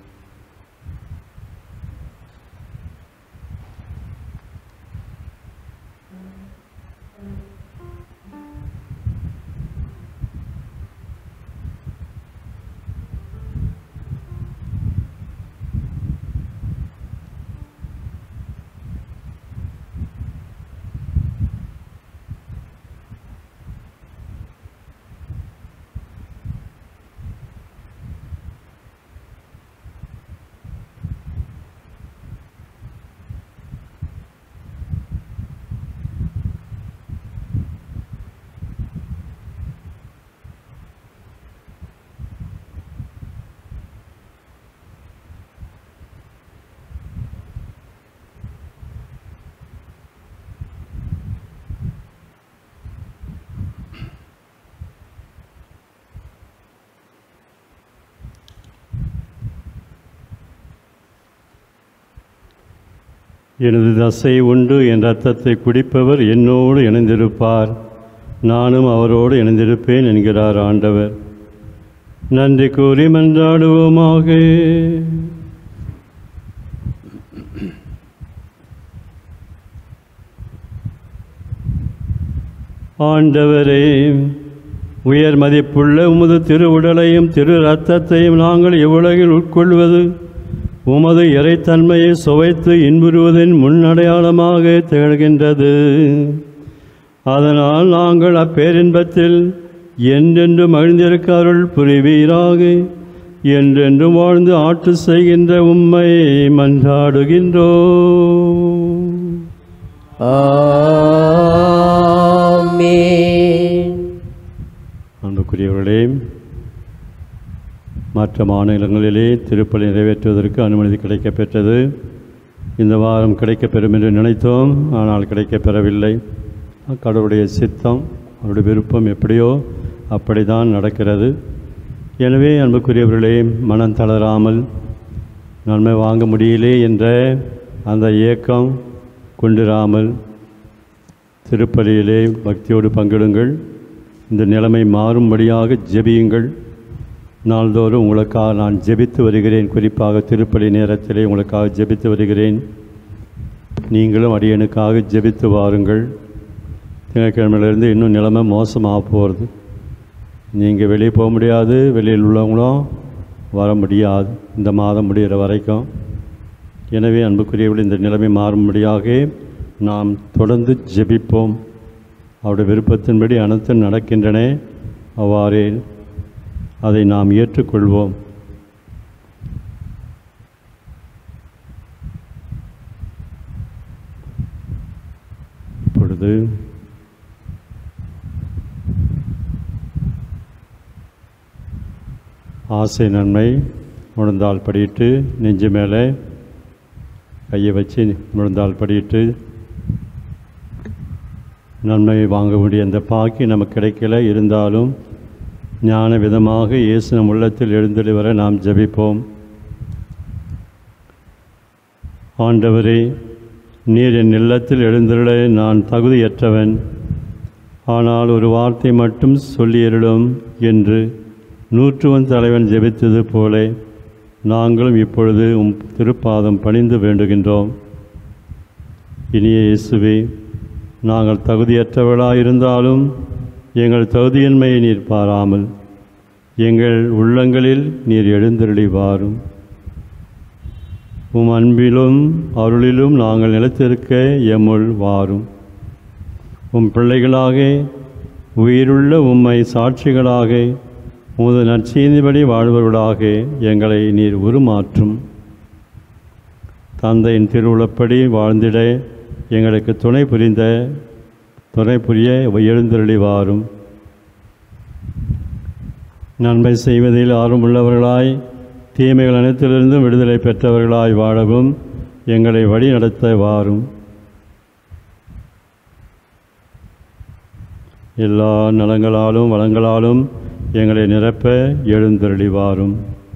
எனது தசை உண்டு என் ரத்தத்தை குடிப்பவர் என்னோடு இணைந்திருப்பார் நானும் அவரோடு இணைந்திருப்பேன் என்கிறார் ஆண்டவர் நன்றி கூறி மன்றாடுவோமாக ஆண்டவரே உயர் மதிப்புள்ள உமது திரு உடலையும் திரு இரத்தத்தையும் நாங்கள் இவ்வுலகில் உட்கொள்வது உமது இறைத்தன்மையை சுவைத்து இன்புறுவதின் முன்னடையாளமாக திகழ்கின்றது அதனால் நாங்கள் அப்பேரின்பத்தில் என்றென்றும் மகிழ்ந்திருக்க அருள் புரிவீராக என்றென்றும் வாழ்ந்து ஆட்சி செய்கின்ற உம்மை மன்றாடுகின்றோம் ஆமென் அன்புக்குரியவர்களே மற்ற மாநிலங்களிலே திருப்பலி நிறைவேற்றுவதற்கு அனுமதி கிடைக்கப்பெற்றது இந்த வாரம் கிடைக்கப்பெறும் என்று நினைத்தோம் ஆனால் கிடைக்கப்பெறவில்லை கடவுளுடைய சித்தம் அவருடைய விருப்பம் எப்படியோ அப்படிதான் நடக்கிறது எனவே அன்புக்குரியவர்களே மனம் தளராமல் நன்மை வாங்க முடியலே என்ற அந்த ஏக்கம் கொண்டிராமல் திருப்பலியிலே பக்தியோடு பங்கிடுங்கள் இந்த நிலைமை மாறும்படியாக ஜெபியுங்கள் நாள்தோறும் உங்களுக்காக நான் ஜெபித்து வருகிறேன் குறிப்பாக திருப்பலி நேரத்திலே உங்களுக்காக ஜெபித்து வருகிறேன் நீங்களும் அடியனுக்காக ஜெபித்து வாருங்கள் திங்கட்கிழமையிலேருந்து இன்னும் நிலைமை மோசமாக போகிறது நீங்கள் வெளியே போக முடியாது வெளியில் உள்ளவங்களும் வர முடியாது இந்த மாதம் முடிகிற வரைக்கும் எனவே அன்புக்குரியவர்கள் இந்த நிலைமை மாறும்படியாக நாம் தொடர்ந்து ஜெபிப்போம் அவருடைய விருப்பத்தின்படி அனைத்தும் நடக்கின்றன அவ்வாறே அதை நாம் ஏற்றுக்கொள்வோம் இப்பொழுது ஆசை நன்மை முழந்தால் படியிட்டு நெஞ்சு மேலே கையை வச்சு முழந்தால் படியிட்டு நன்மை வாங்க வேண்டிய அந்த பாக்கி நமக்கு கிடைக்கல இருந்தாலும் ஞான விதமாக இயேசு நம் உள்ளத்தில் எழுந்தொழி வர நாம் ஜெபிப்போம் ஆண்டவரே நீர் என் இல்லத்தில் எழுந்தருள நான் தகுதியற்றவன் ஆனால் ஒரு வார்த்தை மட்டும் சொல்லியருளும் என்று நூற்றுவன் தலைவன் ஜெபித்தது போல நாங்களும் இப்பொழுது உம் திருப்பாதம் பணிந்து வேண்டுகின்றோம் இனிய இயேசுவே நாங்கள் தகுதியற்றவர்களாயிருந்தாலும் எங்கள் தகுதியின்மையை நீர் பாராமல் எங்கள் உள்ளங்களில் நீர் எழுந்தருளி வாரும் உம் அன்பிலும் அருளிலும் நாங்கள் நிலைத்திருக்க எம்முள் வாரும் உம் பிள்ளைகளாக உயிருள்ள உம்மை சாட்சிகளாக உமது நற்செய்திபடி வாழ்பவர்களாக எங்களை நீர் உருமாற்றும் தந்தையின் திருவுளப்படி வாழ்ந்திட எங்களுக்கு துணை புரிந்த துணை புரிய எழுந்தருளி வாரும் நன்மை செய்வதில் ஆர்வமுள்ளவர்களாய் தீமைகள் அனைத்திலிருந்தும் விடுதலை பெற்றவர்களாய் வாழவும் எங்களை வழி நடத்த வாரும் எல்லா நலங்களாலும் வளங்களாலும் எங்களை நிரப்ப எழுந்தருளி வாரும்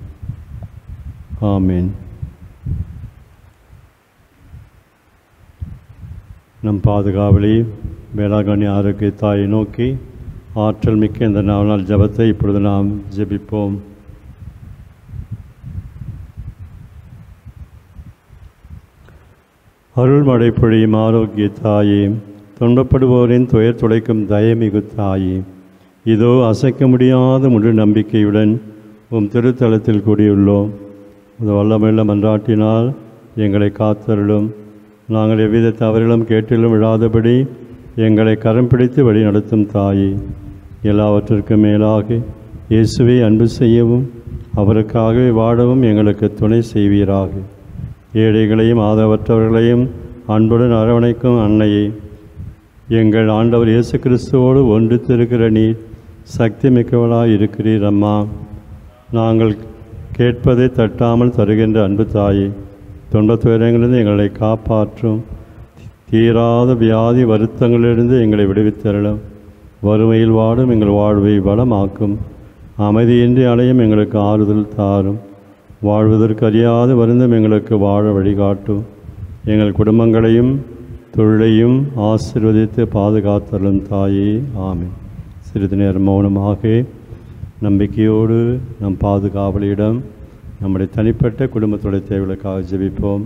ஆமீன் நம் பாதுகாவலி வேளாங்கண்ணி ஆரோக்கிய தாயை நோக்கி ஆற்றல் மிக்க இந்த நாலு நாள் ஜெபத்தை இப்பொழுது நாம் ஜெபிப்போம் அருள்மழை பொழியும் ஆரோக்கிய தாயே துன்பப்படுவோரின் துயர் துடைக்கும் தயமிகு தாயே இதோ அசைக்க முடியாத முழு நம்பிக்கையுடன் உம் திருத்தலத்தில் கூடியுள்ளோம் இந்த வல்லமையுள்ள மன்றாட்டினால் எங்களை காத்தருளும் நாங்கள் எவ்வித தவறிலும் கேட்டிலும் விழாதபடி எங்களை கரம் பிடித்து வழி நடத்தும் தாயே எல்லாவற்றிற்கும் மேலாக இயேசுவை அன்பு செய்யவும் அவருக்காகவே வாழவும் எங்களுக்கு துணை செய்வீராக ஏழைகளையும் ஆதவற்றவர்களையும் அன்புடன் அரவணைக்கும் அன்னையே எங்கள் ஆண்டவர் இயேசு கிறிஸ்துவோடு ஒன்றித்திருக்கிற நீர் சக்தி மிக்கவளாய் இருக்கிறீர் அம்மா நாங்கள் கேட்பதை தட்டாமல் தருகின்ற அன்பு தாயே துன்பத் துயரங்களிலிருந்து எங்களை காப்பாற்றும் தீராத வியாதி வருத்தங்களிலிருந்து எங்களை விடுவித்தரலும் வறுமையில் வாடும் எங்கள் வாழ்வை வளமாக்கும் அமைதியின்றி அலையும் எங்களுக்கு ஆறுதல் தாரும் வாழ்வதற்கு அறியாத வருந்தும் எங்களுக்கு வாழ வழிகாட்டும் எங்கள் குடும்பங்களையும் தொழிலையும் ஆசீர்வதித்து பாதுகாத்தலும் தாயே ஆமென் சிறிது நேரம் மௌனமாக நம்பிக்கையோடு நம் பாதுகாவலிடம் நம்முடைய தனிப்பட்ட குடும்பத்துடைய தேவைகளுக்காக ஜெபிப்போம்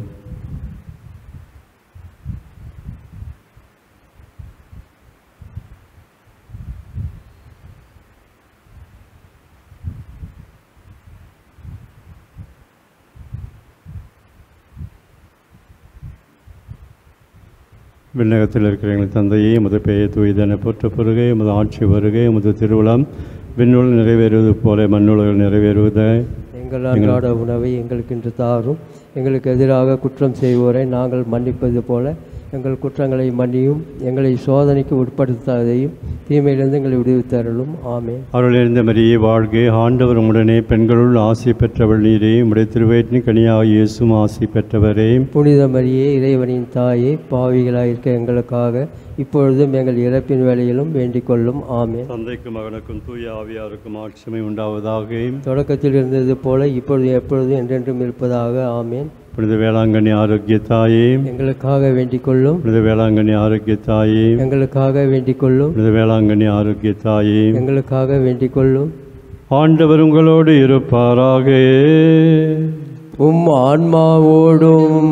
விண்ணகத்தில் இருக்கிற எங்கள் தந்தையே முத பெயர் தூய்தன போற்ற பொருகை முத ஆட்சி வருகை முத திருவிழாம் விண்ணுலக நிறைவேறுவது போல மண்ணுலகில் நிறைவேறுவதை எங்கள் அன்றாட உணவை எங்களுக்கு இன்று தாரும் எங்களுக்கு எதிராக குற்றம் செய்வோரை நாங்கள் மன்னிப்பது போல எங்கள் குற்றங்களை மன்னியும் எங்களை சோதனைக்கு உட்படுத்தாதையும் தீமையிலிருந்து எங்களை விடுவித்தருளும் ஆமென் அருளிருந்த மரியே வாழ்க ஆண்டவர் உடனே பெண்களுள் ஆசி பெற்றவள் நீரே உடைய திருவயிற்றின் கனியாக இயேசும் ஆசி பெற்றவரே புனித மரியே இறைவனின் தாயே பாவிகளாயிருக்க எங்களுக்காக இப்பொழுதும் எங்கள் இறப்பின் வேலையிலும் வேண்டிக் கொள்ளும் ஆமென் தந்தைக்கும் மகனுக்கும் தூய ஆவியாருக்கும் ஆட்சிமை உண்டாவதாக தொடக்கத்தில் இருந்தது போல இப்பொழுது எப்பொழுதும் என்றென்றும் இருப்பதாக ஆமென் புனித வேளாங்கண்ணி ஆரோக்கிய தாயே எங்களுக்காக வேண்டிக் கொள்ளும் புனித வேளாங்கண்ணி ஆரோக்கிய தாயே எங்களுக்காக வேண்டிக் கொள்ளும் புனித வேளாங்கண்ணி ஆரோக்கிய தாயே எங்களுக்காக வேண்டிக் கொள்ளும் ஆண்டவர் உங்களோடு இருப்பாராக உம் ஆன்மாவோடும்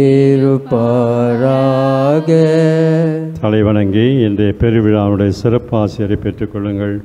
இருப்பாராக தலை வணங்கி இன்றைய பெருவிழாவுடைய சிறப்பு ஆசிரியரை பெற்றுக்கொள்ளுங்கள்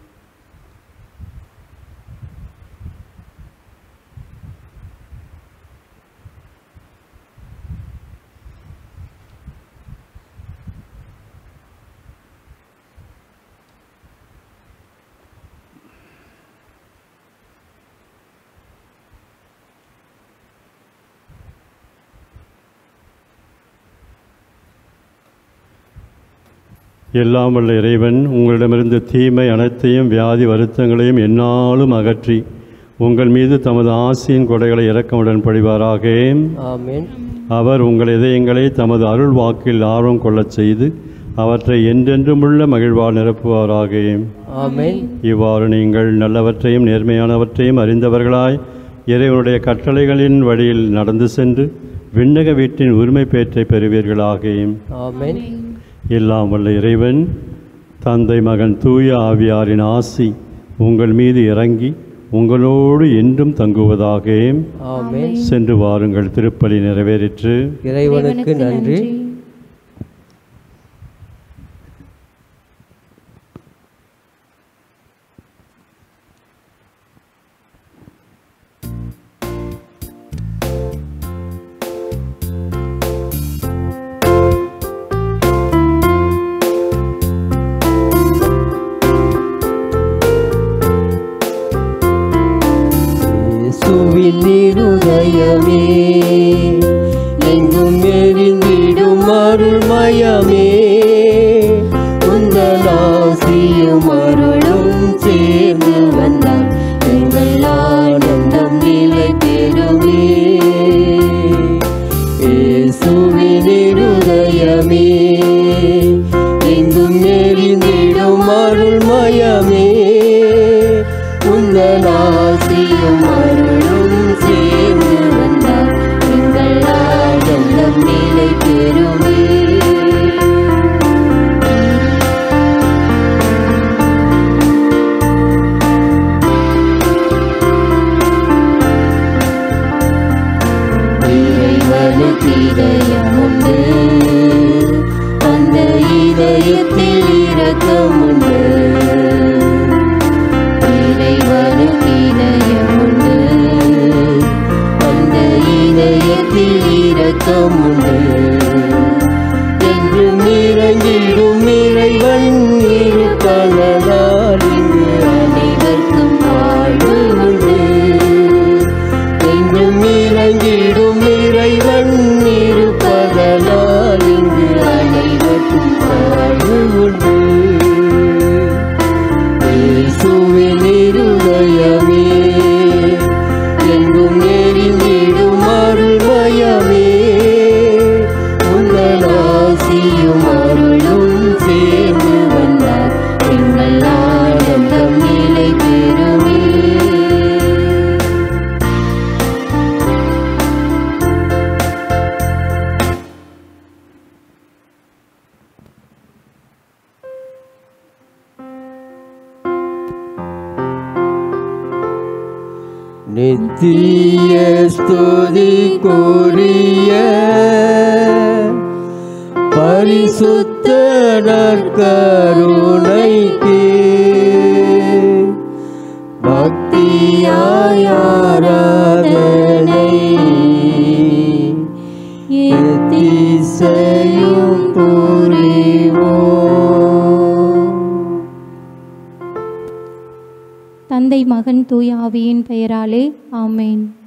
எல்லாம் வல்ல இறைவன் உங்களிடமிருந்து தீமை அனைத்தையும் வியாதி வருத்தங்களையும் எந்நாளும் அகற்றி உங்கள் மீது தமது ஆசியின் கொடைகளை இறக்கமுடன் பொழிவாராக ஆமென் அவர் உங்கள் இதயங்களை தமது அருள் வாக்கில் ஆர்வம் கொள்ளச் செய்து அவற்றை என்றென்றுமுள்ள மகிழ்வால் நிரப்புவாராக ஆமென் இவ்வாறு நீங்கள் நல்லவற்றையும் நேர்மையானவற்றையும் அறிந்தவர்களாய் இறைவனுடைய கட்டளைகளின் வழியில் நடந்து சென்று விண்ணக வீட்டின் உரிமை பேற்றை பெறுவீர்களாக ஆமென் எல்லாம் வல்ல இறைவன் தந்தை மகன் தூய ஆவியாரின் ஆசி உங்கள் மீது இறங்கி உங்களோடு என்றும் தங்குவதாக ஆமென் சென்று வாருங்கள் திருப்பலி நிறைவேறிற்று இறைவனுக்கு நன்றி இயேசுவின் இருதயமே எங்கும் எரிந்திடும் அருள்மயமே உந்தன் ஆசியும் அருளும் சேர்ந்து வந்தால் எங்கள் ஆனந்தம் நிலை பெறுமே இயேசுவின் இருதயமே எங்கும் எரிந்திடும் அருள்மயமே உந்தன் ஆசியும் அருளும் சேர்ந்து வந்தால் எங்கள் ஆனந்தம் நிலை பெறுமே உண்டு இயேசுவின் இருதயமே எங்கும் எரிந்திடும் அருள்மயமே உங்கள் ஆசியும் அருளும் சேர்ந்து வந்தார் எங்கள் ஆனந்தம் நிலை பெறுமே நித்திய ஸ்துதி கூறிய பரிசுத்த நற்கருணைக்கு பக்தியாய் ஆராதனை எத்திசையும் புரிவோம் தந்தை மகன் தூய ஆவியின் பெயராலே ஆமேன்